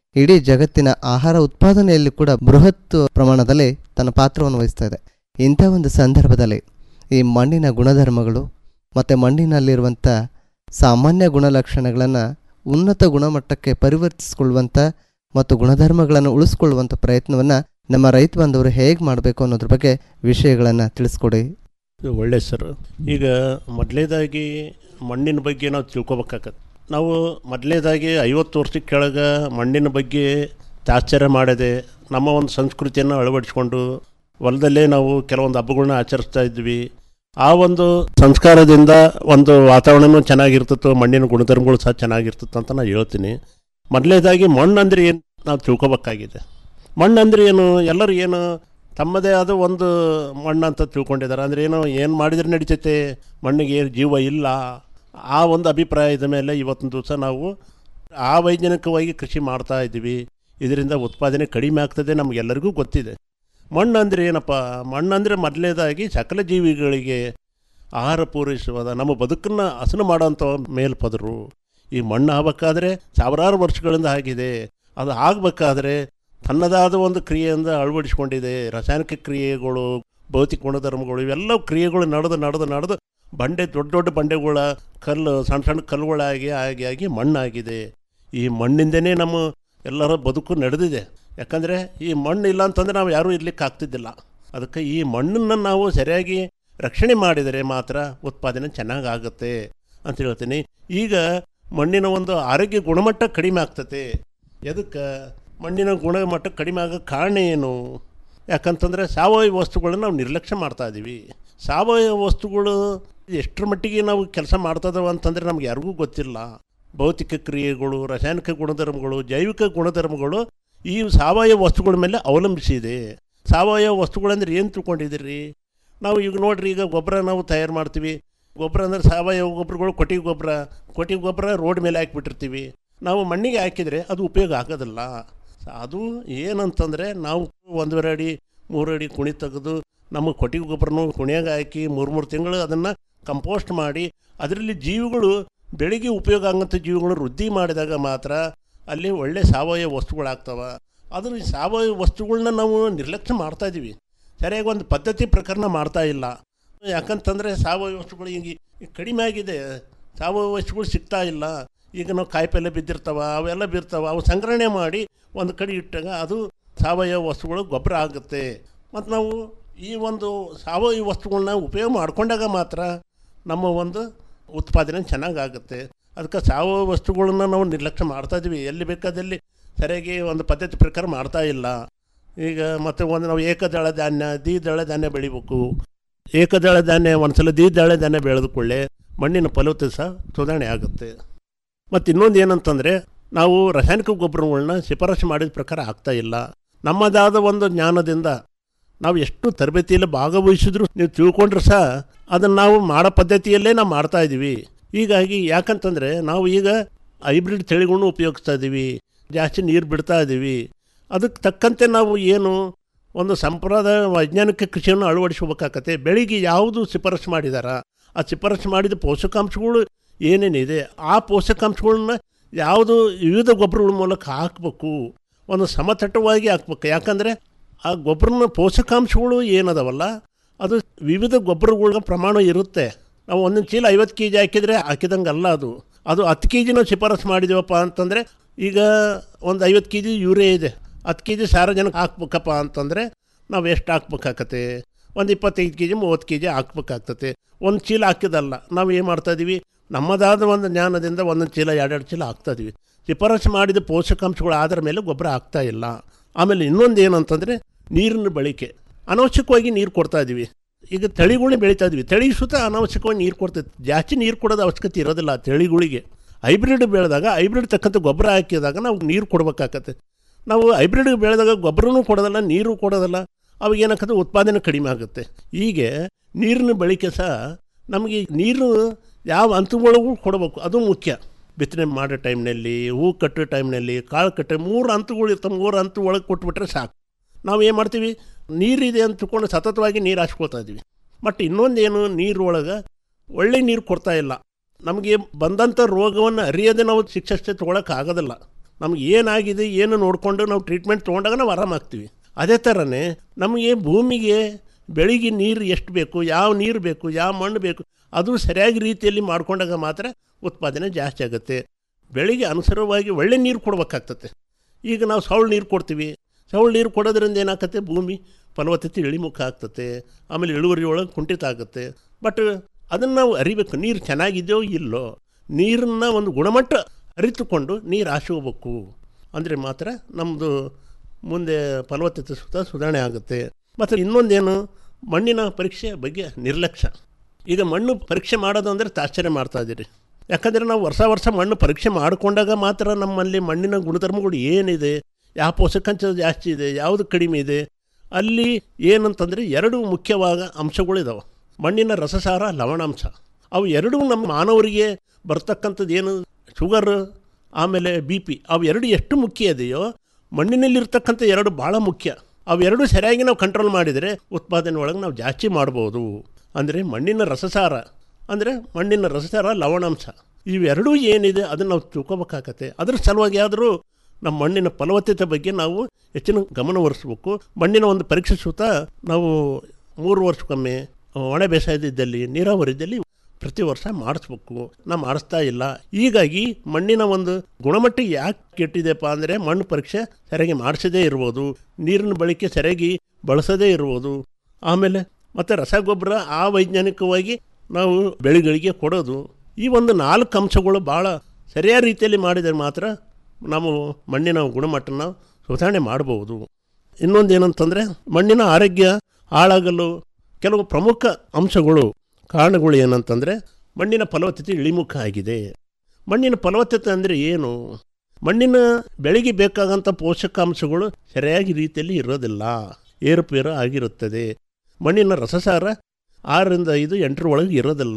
ಇಡೀ ಜಗತ್ತಿನ ಆಹಾರ ಉತ್ಪಾದನೆಯಲ್ಲಿ ಕೂಡ ಬೃಹತ್ ಪ್ರಮಾಣದಲ್ಲಿ ತನ್ನ ಪಾತ್ರವನ್ನು ವಹಿಸ್ತಾ ಇದೆ ಇಂಥ ಒಂದು ಸಂದರ್ಭದಲ್ಲಿ ಈ ಮಣ್ಣಿನ ಗುಣಧರ್ಮಗಳು ಮತ್ತು ಮಣ್ಣಿನಲ್ಲಿರುವಂಥ ಸಾಮಾನ್ಯ ಗುಣಲಕ್ಷಣಗಳನ್ನು ಉನ್ನತ ಗುಣಮಟ್ಟಕ್ಕೆ ಪರಿವರ್ತಿಸಿಕೊಳ್ಳುವಂಥ ಮತ್ತು ಗುಣಧರ್ಮಗಳನ್ನು ಉಳಿಸ್ಕೊಳ್ಳುವಂಥ ಪ್ರಯತ್ನವನ್ನು ನಮ್ಮ ರೈತ ಬಾಂಧವರು ಹೇಗೆ ಮಾಡಬೇಕು ಅನ್ನೋದ್ರ ಬಗ್ಗೆ ವಿಷಯಗಳನ್ನು ತಿಳಿಸ್ಕೊಡಿ
ಇದು ಒಳ್ಳೆ ಸರ್ ಈಗ ಮೊದಲನೇದಾಗಿ ಮಣ್ಣಿನ ಬಗ್ಗೆ ನಾವು ತಿಳ್ಕೊಬೇಕಾಗತ್ತೆ ನಾವು ಮೊದಲನೇದಾಗಿ ಐವತ್ತು ವರ್ಷಕ್ಕೆ ಕೆಳಗೆ ಮಣ್ಣಿನ ಬಗ್ಗೆ ತಾತ್ಸರ್ಯ ಮಾಡದೆ ನಮ್ಮ ಒಂದು ಸಂಸ್ಕೃತಿಯನ್ನು ಅಳವಡಿಸ್ಕೊಂಡು ಹೊಲದಲ್ಲೇ ನಾವು ಕೆಲವೊಂದು ಹಬ್ಬಗಳನ್ನ ಆಚರಿಸ್ತಾ ಇದ್ವಿ ಆ ಒಂದು ಸಂಸ್ಕಾರದಿಂದ ಒಂದು ವಾತಾವರಣನೂ ಚೆನ್ನಾಗಿರ್ತಿತ್ತು ಮಣ್ಣಿನ ಗುಣಧರ್ಮಗಳು ಸಹ ಚೆನ್ನಾಗಿರ್ತಿತ್ತು ಅಂತ ನಾನು ಹೇಳ್ತೀನಿ ಮೊದಲನೇದಾಗಿ ಮಣ್ಣು ಅಂದರೆ ಏನು ನಾವು ತಿಳ್ಕೊಬೇಕಾಗಿದೆ ಮಣ್ಣು ಅಂದರೆ ಏನು ಎಲ್ಲರೂ ಏನು ತಮ್ಮದೇ ಆದ ಒಂದು ಮಣ್ಣು ಅಂತ ತಿಳ್ಕೊಂಡಿದ್ದಾರೆ ಅಂದರೆ ಏನು ಏನು ಮಾಡಿದ್ರೆ ನಡೀತೈತೆ ಮಣ್ಣಿಗೆ ಏನು ಜೀವ ಇಲ್ಲ ಆ ಒಂದು ಅಭಿಪ್ರಾಯದ ಮೇಲೆ ಇವತ್ತಿನ ದಿವಸ ನಾವು ಆ ವೈಜ್ಞಾನಿಕವಾಗಿ ಕೃಷಿ ಮಾಡ್ತಾ ಇದ್ದೀವಿ ಇದರಿಂದ ಉತ್ಪಾದನೆ ಕಡಿಮೆ ಆಗ್ತದೆ ನಮಗೆಲ್ಲರಿಗೂ ಗೊತ್ತಿದೆ ಮಣ್ಣು ಅಂದರೆ ಏನಪ್ಪ ಮಣ್ಣು ಅಂದರೆ ಮೊದಲನೇದಾಗಿ ಸಕಲ ಜೀವಿಗಳಿಗೆ ಆಹಾರ ಪೂರೈಸುವ ನಮ್ಮ ಬದುಕನ್ನು ಹಸನು ಮಾಡೋಂಥ ಮೇಲ್ಪದರು ಈ ಮಣ್ಣು ಆಗಬೇಕಾದ್ರೆ ಸಾವಿರಾರು ವರ್ಷಗಳಿಂದ ಆಗಿದೆ ಅದು ಆಗಬೇಕಾದ್ರೆ ತನ್ನದಾದ ಒಂದು ಕ್ರಿಯೆಯಿಂದ ಅಳವಡಿಸ್ಕೊಂಡಿದೆ ರಾಸಾಯನಿಕ ಕ್ರಿಯೆಗಳು ಭೌತಿಕ ಗುಣಧರ್ಮಗಳು ಇವೆಲ್ಲ ಕ್ರಿಯೆಗಳು ನಡೆದು ನಡೆದು ನಡೆದು ಬಂಡೆ ದೊಡ್ಡ ದೊಡ್ಡ ಬಂಡೆಗಳ ಕಲ್ಲು ಸಣ್ಣ ಸಣ್ಣ ಕಲ್ಲುಗಳಾಗಿ ಆಗಿ ಆಗಿ ಮಣ್ಣಾಗಿದೆ ಈ ಮಣ್ಣಿಂದನೇ ನಮ್ಮ ಎಲ್ಲರ ಬದುಕು ನಡೆದಿದೆ ಯಾಕಂದರೆ ಈ ಮಣ್ಣು ಇಲ್ಲ ಅಂತಂದರೆ ನಾವು ಯಾರೂ ಇರ್ಲಿಕ್ಕೆ ಆಗ್ತಿದ್ದಿಲ್ಲ ಅದಕ್ಕೆ ಈ ಮಣ್ಣನ್ನು ನಾವು ಸರಿಯಾಗಿ ರಕ್ಷಣೆ ಮಾಡಿದರೆ ಮಾತ್ರ ಉತ್ಪಾದನೆ ಚೆನ್ನಾಗಿ ಆಗುತ್ತೆ ಅಂತ ಹೇಳ್ತೀನಿ ಈಗ ಮಣ್ಣಿನ ಒಂದು ಆರೋಗ್ಯ ಗುಣಮಟ್ಟ ಕಡಿಮೆ ಆಗ್ತತೆ ಎದಕ್ಕೆ ಮಣ್ಣಿನ ಗುಣಮಟ್ಟ ಕಡಿಮೆ ಆಗೋ ಕಾರಣ ಏನು ಯಾಕಂತಂದರೆ ಸಾವಯವ ವಸ್ತುಗಳನ್ನ ನಾವು ನಿರ್ಲಕ್ಷ್ಯ ಮಾಡ್ತಾ ಇದ್ದೀವಿ ಸಾವಯವ ವಸ್ತುಗಳು ಎಷ್ಟರ ಮಟ್ಟಿಗೆ ನಾವು ಕೆಲಸ ಮಾಡ್ತದವ ಅಂತಂದರೆ ನಮ್ಗೆ ಯಾರಿಗೂ ಗೊತ್ತಿಲ್ಲ ಭೌತಿಕ ಕ್ರಿಯೆಗಳು ರಾಸಾಯನಿಕ ಗುಣಧರ್ಮಗಳು ಜೈವಿಕ ಗುಣಧರ್ಮಗಳು ಈ ಸಾವಯವ ವಸ್ತುಗಳ ಮೇಲೆ ಅವಲಂಬಿಸಿದೆ ಸಾವಯವ ವಸ್ತುಗಳಂದ್ರೆ ಏನು ತಿಳ್ಕೊಂಡಿದ್ದೀರಿ ನಾವು ಈಗ ನೋಡ್ರಿ ಈಗ ಗೊಬ್ಬರ ನಾವು ತಯಾರು ಮಾಡ್ತೀವಿ ಗೊಬ್ಬರ ಅಂದರೆ ಸಾವಯವ ಗೊಬ್ಬರಗಳು ಕೊಟ್ಟಿಗೆ ಗೊಬ್ಬರ ಕೊಟ್ಟಿಗೆ ಗೊಬ್ಬರ ರೋಡ್ ಮೇಲೆ ಹಾಕಿಬಿಟ್ಟಿರ್ತೀವಿ ನಾವು ಮಣ್ಣಿಗೆ ಹಾಕಿದರೆ ಅದು ಉಪಯೋಗ ಆಗೋದಿಲ್ಲ ಅದು ಏನಂತಂದರೆ ನಾವು ಒಂದೂವರೆ ಅಡಿ ಮೂರು ಅಡಿ ಕುಣಿ ತೆಗೆದು ನಮ್ಮ ಕೊಟ್ಟಿಗೆ ಗೊಬ್ಬರನೂ ಕುಣಿಯಾಗ ಹಾಕಿ ಮೂರು ಮೂರು ತಿಂಗಳು ಅದನ್ನು ಕಂಪೋಸ್ಟ್ ಮಾಡಿ ಅದರಲ್ಲಿ ಜೀವಿಗಳು ಬೆಳೆಗೆ ಉಪಯೋಗ ಆಗಂಥ ಜೀವಿಗಳು ವೃದ್ಧಿ ಮಾಡಿದಾಗ ಮಾತ್ರ ಅಲ್ಲಿ ಒಳ್ಳೆ ಸಾವಯವ ವಸ್ತುಗಳಾಗ್ತವೆ ಅದ್ರ ಈ ಸಾವಯವ ವಸ್ತುಗಳನ್ನ ನಾವು ನಿರ್ಲಕ್ಷ್ಯ ಮಾಡ್ತಾ ಇದ್ದೀವಿ ಸರಿಯಾಗಿ ಒಂದು ಪದ್ಧತಿ ಪ್ರಕರಣ ಮಾಡ್ತಾ ಇಲ್ಲ ಯಾಕಂತಂದರೆ ಸಾವಯವ ವಸ್ತುಗಳು ಈಗ ಈಗ ಕಡಿಮೆ ಆಗಿದೆ ಸಾವಯವ ವಸ್ತುಗಳು ಸಿಗ್ತಾ ಇಲ್ಲ ಈಗ ನಾವು ಕಾಯಿಪಲ್ಲೆ ಬಿದ್ದಿರ್ತಾವ ಅವೆಲ್ಲ ಬಿರ್ತಾವ ಅವು ಸಂಗ್ರಹಣೆ ಮಾಡಿ ಒಂದು ಕಡೆ ಇಟ್ಟಾಗ ಅದು ಸಾವಯವ ವಸ್ತುಗಳು ಗೊಬ್ಬರ ಆಗುತ್ತೆ ಮತ್ತು ನಾವು ಈ ಒಂದು ಸಾವಯವ ವಸ್ತುಗಳನ್ನ ಉಪಯೋಗ ಮಾಡಿಕೊಂಡಾಗ ಮಾತ್ರ ನಮ್ಮ ಒಂದು ಉತ್ಪಾದನೆ ಚೆನ್ನಾಗಾಗುತ್ತೆ ಅದಕ್ಕೆ ಸಾವಯವ ವಸ್ತುಗಳನ್ನ ನಾವು ನಿರ್ಲಕ್ಷ್ಯ ಮಾಡ್ತಾ ಇದ್ದೀವಿ ಎಲ್ಲಿ ಬೇಕಾದಲ್ಲಿ ಸರಿಯಾಗಿ ಒಂದು ಪದ್ಧತಿ ಪ್ರಕಾರ ಮಾಡ್ತಾ ಇಲ್ಲ ಈಗ ಮತ್ತು ಒಂದು ನಾವು ಏಕದಳ ಧಾನ್ಯ ದ್ವಿದಳ ಧಾನ್ಯ ಬೆಳಿಬೇಕು ಏಕದಳ ಧಾನ್ಯ ಒಂದ್ಸಲ ದ್ವಿದಳ ಧಾನ್ಯ ಬೆಳೆದ ಕೂಡಲೇ ಮಣ್ಣಿನ ಫಲವತ್ತತೆ ಸಹ ಸುಧಾರಣೆ ಆಗುತ್ತೆ ಮತ್ತು ಇನ್ನೊಂದು ಏನಂತಂದರೆ ನಾವು ರಾಸಾಯನಿಕ ಗೊಬ್ಬರಗಳನ್ನ ಶಿಫಾರಸು ಮಾಡಿದ ಪ್ರಕಾರ ಆಗ್ತಾ ಇಲ್ಲ ನಮ್ಮದಾದ ಒಂದು ಜ್ಞಾನದಿಂದ ನಾವು ಎಷ್ಟು ತರಬೇತಿಯಲ್ಲಿ ಭಾಗವಹಿಸಿದ್ರು ನೀವು ತಿಳ್ಕೊಂಡ್ರೆ ಸಹ ಅದನ್ನು ನಾವು ಮಾಡೋ ಪದ್ಧತಿಯಲ್ಲೇ ನಾವು ಮಾಡ್ತಾ ಇದ್ದೀವಿ ಹೀಗಾಗಿ ಯಾಕಂತಂದರೆ ನಾವು ಈಗ ಹೈಬ್ರಿಡ್ ತಳಿಗಳನ್ನೂ ಉಪಯೋಗಿಸ್ತಾ ಇದ್ದೀವಿ ಜಾಸ್ತಿ ನೀರು ಬಿಡ್ತಾ ಇದ್ದೀವಿ ಅದಕ್ಕೆ ತಕ್ಕಂತೆ ನಾವು ಏನು ಒಂದು ಸಂಪ್ರದಾಯ ವೈಜ್ಞಾನಿಕ ಕೃಷಿಯನ್ನು ಅಳವಡಿಸ್ಕೋಬೇಕಾಗತ್ತೆ ಬೆಳಿಗ್ಗೆ ಯಾವುದು ಶಿಫಾರಸು ಮಾಡಿದಾರ ಆ ಶಿಫಾರಸು ಮಾಡಿದ ಪೋಷಕಾಂಶಗಳು ಏನೇನಿದೆ ಆ ಪೋಷಕಾಂಶಗಳನ್ನ ಯಾವುದು ವಿವಿಧ ಗೊಬ್ಬರಗಳ ಮೂಲಕ ಹಾಕಬೇಕು ಒಂದು ಸಮತಟ್ಟವಾಗಿ ಹಾಕ್ಬೇಕು ಯಾಕಂದರೆ ಆ ಗೊಬ್ಬರನ ಪೋಷಕಾಂಶಗಳು ಏನದವಲ್ಲ ಅದು ವಿವಿಧ ಗೊಬ್ಬರಗಳ ಪ್ರಮಾಣ ಇರುತ್ತೆ ನಾವು ಒಂದೊಂದು ಚೀಲ ಐವತ್ತು ಕೆ ಜಿ ಹಾಕಿದರೆ ಹಾಕಿದಂಗೆ ಅಲ್ಲ ಅದು ಅದು ಹತ್ತು ಕೆ ಜಿನ ಶಿಫಾರಸು ಮಾಡಿದೀವಪ್ಪ ಅಂತಂದರೆ ಈಗ ಒಂದು ಐವತ್ತು ಕೆ ಜಿ ಯೂರಿಯಾ ಇದೆ ಹತ್ತು ಕೆ ಜಿ ಸಾರಜನಕ ಹಾಕ್ಬೇಕಪ್ಪ ಅಂತಂದರೆ ನಾವು ಎಷ್ಟು ಹಾಕ್ಬೇಕಾಗತ್ತೆ ಒಂದು ಇಪ್ಪತ್ತೈದು ಕೆ ಜಿ ಮೂವತ್ತು ಕೆ ಜಿ ಹಾಕ್ಬೇಕಾಗ್ತತೆ ಒಂದು ಚೀಲ ಹಾಕಿದಲ್ಲ ನಾವು ಏನು ಮಾಡ್ತಾಯಿದ್ದೀವಿ ನಮ್ಮದಾದ ಒಂದು ಜ್ಞಾನದಿಂದ ಒಂದೊಂದು ಚೀಲ ಎರಡೆರಡು ಚೀಲ ಹಾಕ್ತಾಯಿದ್ದೀವಿ ಶಿಫಾರಸು ಮಾಡಿದ ಪೋಷಕಾಂಶಗಳು ಆಧಾರ ಮೇಲೆ ಗೊಬ್ಬರ ಆಗ್ತಾ ಇಲ್ಲ ಆಮೇಲೆ ಇನ್ನೊಂದು ಏನಂತಂದರೆ ನೀರಿನ ಬಳಕೆ ಅನಾವಶ್ಯಕವಾಗಿ ನೀರು ಕೊಡ್ತಾ ಇದ್ದೀವಿ ಈಗ ತಳಿಗಳನ್ನ ಬೆಳೀತಾ ಇದ್ವಿ ತಳಿ ಸುತ್ತ ಅನಾವಶ್ಯಕವಾಗಿ ನೀರು ಕೊಡ್ತೈತೆ ಜಾಸ್ತಿ ನೀರು ಕೊಡೋದು ಅವಶ್ಯಕತೆ ಇರೋದಿಲ್ಲ ಆ ತಳಿಗಳಿಗೆ ಹೈಬ್ರಿಡ್ ಬೆಳೆದಾಗ ಹೈಬ್ರಿಡ್ ತಕ್ಕಂಥ ಗೊಬ್ಬರ ಹಾಕಿದಾಗ ನಾವು ನೀರು ಕೊಡ್ಬೇಕಾಗತ್ತೆ ನಾವು ಹೈಬ್ರಿಡ್ ಬೆಳೆದಾಗ ಗೊಬ್ಬರನೂ ಕೊಡೋದಲ್ಲ ನೀರು ಕೊಡೋದಲ್ಲ ಅವಾಗ ಏನಾಗ್ತದೆ ಉತ್ಪಾದನೆ ಕಡಿಮೆ ಆಗುತ್ತೆ ಹೀಗೆ ನೀರಿನ ಬಳಕೆ ಸಹ ನಮಗೆ ನೀರು ಯಾವ ಹಂತಗಳಿಗೂ ಕೊಡಬೇಕು ಅದು ಮುಖ್ಯ ಬಿತ್ತನೆ ಮಾಡೋ ಟೈಮ್ನಲ್ಲಿ ಹೂ ಕಟ್ಟೋ ಟೈಮ್ನಲ್ಲಿ ಕಾಳು ಕಟ್ಟೋ ಮೂರು ಹಂತಗಳು ಇರ್ತವೆ ಮೂರು ಹಂತ ಒಳಗೆ ಕೊಟ್ಬಿಟ್ರೆ ಸಾಕು ನಾವು ಏನು ಮಾಡ್ತೀವಿ ನೀರಿದೆ ಅಂತ ತಿಳ್ಕೊಂಡು ಸತತವಾಗಿ ನೀರು ಹಾಸ್ಕೊಳ್ತಾ ಇದ್ದೀವಿ ಬಟ್ ಇನ್ನೊಂದೇನು ನೀರು ಒಳಗೆ ಒಳ್ಳೆ ನೀರು ಕೊಡ್ತಾ ಇಲ್ಲ ನಮಗೆ ಬಂದಂಥ ರೋಗವನ್ನು ಅರಿಯದೆ ನಾವು ಶಿಕ್ಷೆ ತೊಗೊಳಕ್ಕೆ ಆಗೋದಿಲ್ಲ ನಮ್ಗೆ ಏನಾಗಿದೆ ಏನು ನೋಡಿಕೊಂಡು ನಾವು ಟ್ರೀಟ್ಮೆಂಟ್ ತೊಗೊಂಡಾಗ ನಾವು ಆರಾಮಾಗ್ತೀವಿ ಅದೇ ಥರನೇ ನಮಗೆ ಭೂಮಿಗೆ ಬೆಳಿಗ್ಗೆ ನೀರು ಎಷ್ಟು ಬೇಕು ಯಾವ ನೀರು ಬೇಕು ಯಾವ ಮಣ್ಣು ಬೇಕು ಅದು ಸರಿಯಾಗಿ ರೀತಿಯಲ್ಲಿ ಮಾಡ್ಕೊಂಡಾಗ ಮಾತ್ರ ಉತ್ಪಾದನೆ ಜಾಸ್ತಿ ಆಗುತ್ತೆ ಬೆಳೆಗೆ ಅನುಸಾರವಾಗಿ ಒಳ್ಳೆ ನೀರು ಕೊಡ್ಬೇಕಾಗ್ತದೆ ಈಗ ನಾವು ಸೌಳು ನೀರು ಕೊಡ್ತೀವಿ ಸೌಳು ನೀರು ಕೊಡೋದ್ರಿಂದ ಏನಾಗ್ತದೆ ಭೂಮಿ ಫಲವತ್ತತೆ ಇಳಿಮುಖ ಆಗ್ತದೆ ಆಮೇಲೆ ಇಳುವರಿ ಒಳಗೆ ಕುಂಠಿತ ಆಗುತ್ತೆ ಬಟ್ ಅದನ್ನು ನಾವು ಅರಿಬೇಕು ನೀರು ಚೆನ್ನಾಗಿದೆಯೋ ಇಲ್ಲೋ ನೀರನ್ನು ಒಂದು ಗುಣಮಟ್ಟ ಅರಿತುಕೊಂಡು ನೀರು ಆಶೆ ಹೋಗ್ಬೇಕು ಅಂದರೆ ಮಾತ್ರ ನಮ್ಮದು ಮುಂದೆ ಫಲವತ್ತತೆ ಸುತ್ತ ಸುಧಾರಣೆ ಆಗುತ್ತೆ ಮತ್ತು ಇನ್ನೊಂದೇನು ಮಣ್ಣಿನ ಪರೀಕ್ಷೆ ಬಗ್ಗೆ ನಿರ್ಲಕ್ಷ್ಯ ಈಗ ಮಣ್ಣು ಪರೀಕ್ಷೆ ಮಾಡೋದು ಅಂದರೆ ತಾಶ್ಚರ್ಯ ಮಾಡ್ತಾ ಇದ್ದೀರಿ ಯಾಕಂದರೆ ನಾವು ವರ್ಷ ವರ್ಷ ಮಣ್ಣು ಪರೀಕ್ಷೆ ಮಾಡಿಕೊಂಡಾಗ ಮಾತ್ರ ನಮ್ಮಲ್ಲಿ ಮಣ್ಣಿನ ಗುಣಧರ್ಮಗಳು ಏನಿದೆ ಯಾವ ಪೋಷಕಾಂಶ ಜಾಸ್ತಿ ಇದೆ ಯಾವುದು ಕಡಿಮೆ ಇದೆ ಅಲ್ಲಿ ಏನಂತಂದರೆ ಎರಡು ಮುಖ್ಯವಾದ ಅಂಶಗಳಿದಾವೆ ಮಣ್ಣಿನ ರಸಸಾರ ಲವಣಾಂಶ ಅವು ಎರಡೂ ನಮ್ಮ ಮಾನವರಿಗೆ ಬರ್ತಕ್ಕಂಥದ್ದು ಏನು ಶುಗರ್ ಆಮೇಲೆ ಬಿ ಪಿ ಅವು ಎರಡು ಎಷ್ಟು ಮುಖ್ಯ ಇದೆಯೋ ಮಣ್ಣಿನಲ್ಲಿರ್ತಕ್ಕಂಥ ಎರಡು ಭಾಳ ಮುಖ್ಯ ಅವೆರಡು ಸರಿಯಾಗಿ ನಾವು ಕಂಟ್ರೋಲ್ ಮಾಡಿದರೆ ಉತ್ಪಾದನೆ ಒಳಗೆ ನಾವು ಜಾಸ್ತಿ ಮಾಡ್ಬೋದು ಅಂದರೆ ಮಣ್ಣಿನ ರಸಸಾರ ಅಂದರೆ ಮಣ್ಣಿನ ರಸಸಾರ ಲವಣಾಂಶ ಇವೆರಡೂ ಏನಿದೆ ಅದನ್ನು ನಾವು ತಿಳ್ಕೊಬೇಕಾಗತ್ತೆ ಅದ್ರ ಸಲುವಾಗಿ ಆದರೂ ನಮ್ಮ ಮಣ್ಣಿನ ಫಲವತ್ತತೆ ಬಗ್ಗೆ ನಾವು ಹೆಚ್ಚಿನ ಗಮನ ಹರಿಸ್ಬೇಕು ಮಣ್ಣಿನ ಒಂದು ಪರೀಕ್ಷೆ ಸುತ್ತ ನಾವು ಮೂರು ವರ್ಷಕ್ಕೊಮ್ಮೆ ಒಣ ಬೇಸಾಯದಿದ್ದಲ್ಲಿ ನೀರಾವರಿ ಇದ್ದಲ್ಲಿ ಪ್ರತಿ ವರ್ಷ ಮಾಡಿಸ್ಬೇಕು ನಾವು ಮಾಡಿಸ್ತಾ ಇಲ್ಲ ಹೀಗಾಗಿ ಮಣ್ಣಿನ ಒಂದು ಗುಣಮಟ್ಟ ಯಾಕೆ ಕೆಟ್ಟಿದೆಪ್ಪ ಅಂದರೆ ಮಣ್ಣು ಪರೀಕ್ಷೆ ಸರಿಯಾಗಿ ಮಾಡಿಸದೇ ಇರ್ಬೋದು ನೀರಿನ ಬಳಕೆ ಸರಿಯಾಗಿ ಬಳಸದೇ ಇರ್ಬೋದು ಆಮೇಲೆ ಮತ್ತು ರಸಗೊಬ್ಬರ ಆ ವೈಜ್ಞಾನಿಕವಾಗಿ ನಾವು ಬೆಳೆಗಳಿಗೆ ಕೊಡೋದು ಈ ಒಂದು ನಾಲ್ಕು ಅಂಶಗಳು ಭಾಳ ಸರಿಯಾದ ರೀತಿಯಲ್ಲಿ ಮಾಡಿದರೆ ಮಾತ್ರ ನಾವು ಮಣ್ಣಿನ ಗುಣಮಟ್ಟನ ಸುಧಾರಣೆ ಮಾಡಬಹುದು ಇನ್ನೊಂದು ಏನಂತಂದರೆ ಮಣ್ಣಿನ ಆರೋಗ್ಯ ಹಾಳಾಗಲು ಕೆಲವು ಪ್ರಮುಖ ಅಂಶಗಳು ಕಾರಣಗಳು ಏನಂತಂದರೆ ಮಣ್ಣಿನ ಫಲವತ್ತತೆ ಇಳಿಮುಖ ಆಗಿದೆ ಮಣ್ಣಿನ ಫಲವತ್ತತೆ ಅಂದರೆ ಏನು ಮಣ್ಣಿನ ಬೆಳೆಗೆ ಬೇಕಾದಂಥ ಪೋಷಕಾಂಶಗಳು ಸರಿಯಾಗಿ ರೀತಿಯಲ್ಲಿ ಇರೋದಿಲ್ಲ ಏರುಪೇರು ಆಗಿರುತ್ತದೆ ಮಣ್ಣಿನ ರಸಸಾರ ಆರರಿಂದ ಐದು ಎಂಟರ ಒಳಗೆ ಇರೋದಿಲ್ಲ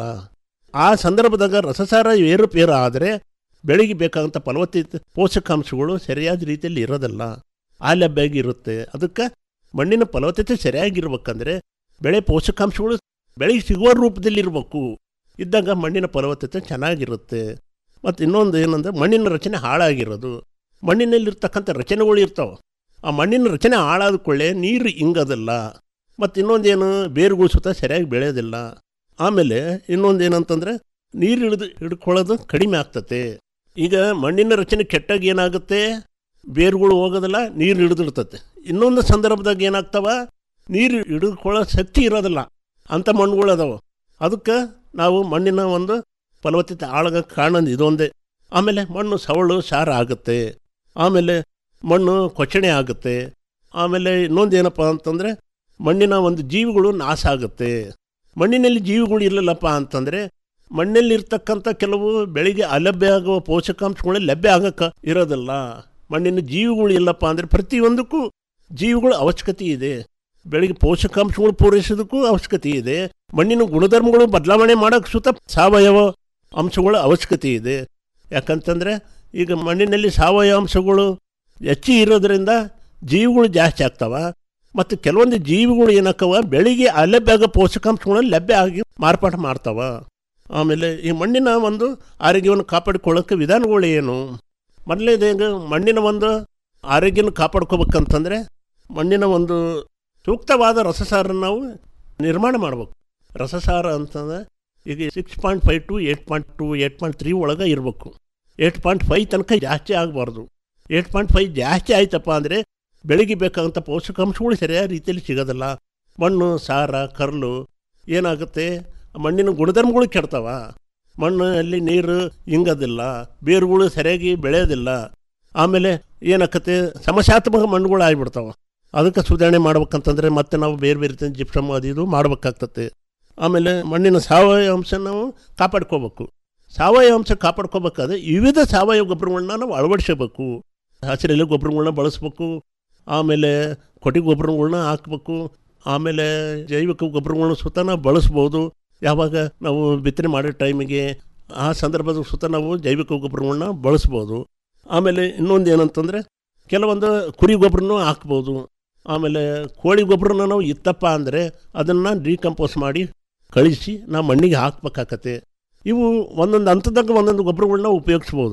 ಆ ಸಂದರ್ಭದಾಗ ರಸಸಾರ ಏರುಪೇರು ಆದರೆ ಬೆಳೆಗೆ ಬೇಕಾದಂಥ ಫಲವತ್ತತೆ ಪೋಷಕಾಂಶಗಳು ಸರಿಯಾದ ರೀತಿಯಲ್ಲಿ ಇರೋದಿಲ್ಲ ಆಲಭ್ಯಾಗಿ ಇರುತ್ತೆ ಅದಕ್ಕೆ ಮಣ್ಣಿನ ಫಲವತ್ತತೆ ಸರಿಯಾಗಿರ್ಬೇಕಂದ್ರೆ ಬೆಳೆ ಪೋಷಕಾಂಶಗಳು ಬೆಳೆಗೆ ಸಿಗುವ ರೂಪದಲ್ಲಿ ಇರಬೇಕು ಇದ್ದಾಗ ಮಣ್ಣಿನ ಫಲವತ್ತತೆ ಚೆನ್ನಾಗಿರುತ್ತೆ ಮತ್ತು ಇನ್ನೊಂದು ಏನಂದರೆ ಮಣ್ಣಿನ ರಚನೆ ಹಾಳಾಗಿರೋದು ಮಣ್ಣಿನಲ್ಲಿರ್ತಕ್ಕಂಥ ರಚನೆಗಳು ಇರ್ತಾವೆ ಆ ಮಣ್ಣಿನ ರಚನೆ ಹಾಳಾದ ಕೊಳ್ಳೆ ನೀರು ಇಂಗೋದಿಲ್ಲ ಮತ್ತು ಇನ್ನೊಂದೇನು ಬೇರುಗಳು ಸುತ್ತ ಸರಿಯಾಗಿ ಬೆಳೆಯೋದಿಲ್ಲ ಆಮೇಲೆ ಇನ್ನೊಂದು ಏನಂತಂದರೆ ನೀರು ಹಿಡಿದು ಹಿಡ್ಕೊಳ್ಳೋದು ಕಡಿಮೆ ಆಗ್ತತೆ ಈಗ ಮಣ್ಣಿನ ರಚನೆ ಕೆಟ್ಟಾಗ ಏನಾಗುತ್ತೆ ಬೇರುಗಳು ಹೋಗೋದಿಲ್ಲ ನೀರು ಹಿಡಿದಿರ್ತತೆ ಇನ್ನೊಂದು ಸಂದರ್ಭದಾಗ ಏನಾಗ್ತಾವ ನೀರು ಹಿಡಿದುಕೊಳ್ಳೋ ಶಕ್ತಿ ಇರೋದಿಲ್ಲ ಅಂಥ ಮಣ್ಣುಗಳು ಅದಾವೆ ಅದಕ್ಕೆ ನಾವು ಮಣ್ಣಿನ ಒಂದು ಫಲವತ್ತತೆ ಆಳಗಕ್ಕೆ ಕಾರಣ ಇದೊಂದೇ ಆಮೇಲೆ ಮಣ್ಣು ಸವಳು ಸಾರ ಆಗುತ್ತೆ ಆಮೇಲೆ ಮಣ್ಣು ಕೊಚ್ಚಣೆ ಆಗುತ್ತೆ ಆಮೇಲೆ ಇನ್ನೊಂದು ಏನಪ್ಪ ಅಂತಂದರೆ ಮಣ್ಣಿನ ಒಂದು ಜೀವಿಗಳು ನಾಶ ಆಗುತ್ತೆ ಮಣ್ಣಿನಲ್ಲಿ ಜೀವಿಗಳು ಇರಲಿಲ್ಲಪ್ಪ ಅಂತಂದರೆ ಮಣ್ಣಲ್ಲಿರ್ತಕ್ಕಂಥ ಕೆಲವು ಬೆಳೆಗೆ ಅಲಭ್ಯ ಆಗುವ ಪೋಷಕಾಂಶಗಳು ಲಭ್ಯ ಆಗಕ್ಕೆ ಇರೋದಿಲ್ಲ ಮಣ್ಣಿನ ಜೀವಿಗಳು ಇಲ್ಲಪ್ಪ ಅಂದರೆ ಪ್ರತಿಯೊಂದಕ್ಕೂ ಜೀವಿಗಳ ಅವಶ್ಯಕತೆ ಇದೆ ಬೆಳೆಗೆ ಪೋಷಕಾಂಶಗಳು ಪೂರೈಸೋದಕ್ಕೂ ಅವಶ್ಯಕತೆ ಇದೆ ಮಣ್ಣಿನ ಗುಣಧರ್ಮಗಳು ಬದಲಾವಣೆ ಮಾಡೋಕ್ಕೆ ಸುತ್ತ ಸಾವಯವ ಅಂಶಗಳ ಅವಶ್ಯಕತೆ ಇದೆ ಯಾಕಂತಂದರೆ ಈಗ ಮಣ್ಣಿನಲ್ಲಿ ಸಾವಯವ ಅಂಶಗಳು ಹೆಚ್ಚಿ ಇರೋದ್ರಿಂದ ಜೀವಿಗಳು ಜಾಸ್ತಿ ಆಗ್ತಾವ ಮತ್ತು ಕೆಲವೊಂದು ಜೀವಿಗಳು ಏನಾಕವ ಬೆಳೆಗೆ ಅಲಭ್ಯ ಆಗೋ ಪೋಷಕಾಂಶಗಳನ್ನು ಲಭ್ಯ ಆಗಿ ಮಾರ್ಪಾಟು ಮಾಡ್ತಾವ ಆಮೇಲೆ ಈ ಮಣ್ಣಿನ ಒಂದು ಆರೋಗ್ಯವನ್ನು ಕಾಪಾಡಿಕೊಳ್ಳೋಕ್ಕೆ ವಿಧಾನಗಳು ಏನು ಮೊದಲನೇದು ಮಣ್ಣಿನ ಒಂದು ಆರೋಗ್ಯನ ಕಾಪಾಡ್ಕೋಬೇಕಂತಂದರೆ ಮಣ್ಣಿನ ಒಂದು ಸೂಕ್ತವಾದ ರಸಸಾರ ನಾವು ನಿರ್ಮಾಣ ಮಾಡ್ಬೇಕು ರಸಸಾರ ಅಂತಂದರೆ ಈಗ six point five to eight point two eight point three ಒಳಗೆ ಇರಬೇಕು ಏಟ್ ಪಾಯಿಂಟ್ ಫೈವ್ ತನಕ ಜಾಸ್ತಿ ಆಗಬಾರ್ದು ಏಟ್ ಪಾಯಿಂಟ್ ಫೈವ್ ಜಾಸ್ತಿ ಆಯ್ತಪ್ಪ ಅಂದರೆ ಬೆಳೆಗೆ ಬೇಕಾದಂಥ ಪೋಷಕಾಂಶಗಳು ಸರಿಯಾದ ರೀತಿಯಲ್ಲಿ ಸಿಗೋದಿಲ್ಲ ಮಣ್ಣು ಸಾರ ಕರ್ಲು ಏನಾಗುತ್ತೆ ಮಣ್ಣಿನ ಗುಣಧರ್ಮಗಳು ಕೆಡ್ತಾವ ಮಣ್ಣಲ್ಲಿ ನೀರು ಇಂಗೋದಿಲ್ಲ ಬೇರುಗಳು ಸರಿಯಾಗಿ ಬೆಳೆಯೋದಿಲ್ಲ ಆಮೇಲೆ ಏನಾಕತ್ತೆ ಸಮಸ್ಯಾತ್ಮಕ ಮಣ್ಣುಗಳು ಆಗಿಬಿಡ್ತಾವೆ ಅದಕ್ಕೆ ಸುಧಾರಣೆ ಮಾಡ್ಬೇಕಂತಂದರೆ ಮತ್ತೆ ನಾವು ಬೇರೆ ಬೇರೆ ರೀತಿಯ ಜಿಪ್ಸಮ್ ಅದು ಇದು ಮಾಡ್ಬೇಕಾಗ್ತತೆ ಆಮೇಲೆ ಮಣ್ಣಿನ ಸಾವಯವ ಅಂಶ ನಾವು ಕಾಪಾಡ್ಕೋಬೇಕು ಸಾವಯವ ಅಂಶ ಕಾಪಾಡ್ಕೋಬೇಕಾದ್ರೆ ವಿವಿಧ ಸಾವಯವ ಗೊಬ್ಬರಗಳನ್ನ ನಾವು ಅಳವಡಿಸಬೇಕು ಹಸಿರೆಲೆ ಗೊಬ್ಬರಗಳನ್ನ ಬಳಸ್ಬೇಕು ಆಮೇಲೆ ಕೊಟ್ಟಿಗೆ ಗೊಬ್ಬರಗಳನ್ನ ಹಾಕ್ಬೇಕು ಆಮೇಲೆ ಜೈವಿಕ ಗೊಬ್ಬರಗಳನ್ನ ಸುತ್ತ ನಾವು ಬಳಸ್ಬೋದು ಯಾವಾಗ ನಾವು ಬಿತ್ತನೆ ಮಾಡೋ ಟೈಮಿಗೆ ಆ ಸಂದರ್ಭದ ಸುತ್ತ ನಾವು ಜೈವಿಕ ಗೊಬ್ಬರಗಳನ್ನ ಬಳಸ್ಬೋದು ಆಮೇಲೆ ಇನ್ನೊಂದು ಏನಂತಂದರೆ ಕೆಲವೊಂದು ಕುರಿ ಗೊಬ್ಬರನೂ ಹಾಕ್ಬೋದು ಆಮೇಲೆ ಕೋಳಿ ಗೊಬ್ಬರನ ನಾವು ಇತ್ತಪ್ಪ ಅಂದರೆ ಅದನ್ನು ಡಿಕಂಪೋಸ್ ಮಾಡಿ ಕಳಿಸಿ ನಾವು ಮಣ್ಣಿಗೆ ಹಾಕ್ಬೇಕಾಕತ್ತೆ ಇವು ಒಂದೊಂದು ಹಂತದಾಗ ಒಂದೊಂದು ಗೊಬ್ಬರಗಳನ್ನ ಉಪಯೋಗಿಸ್ಬೋದು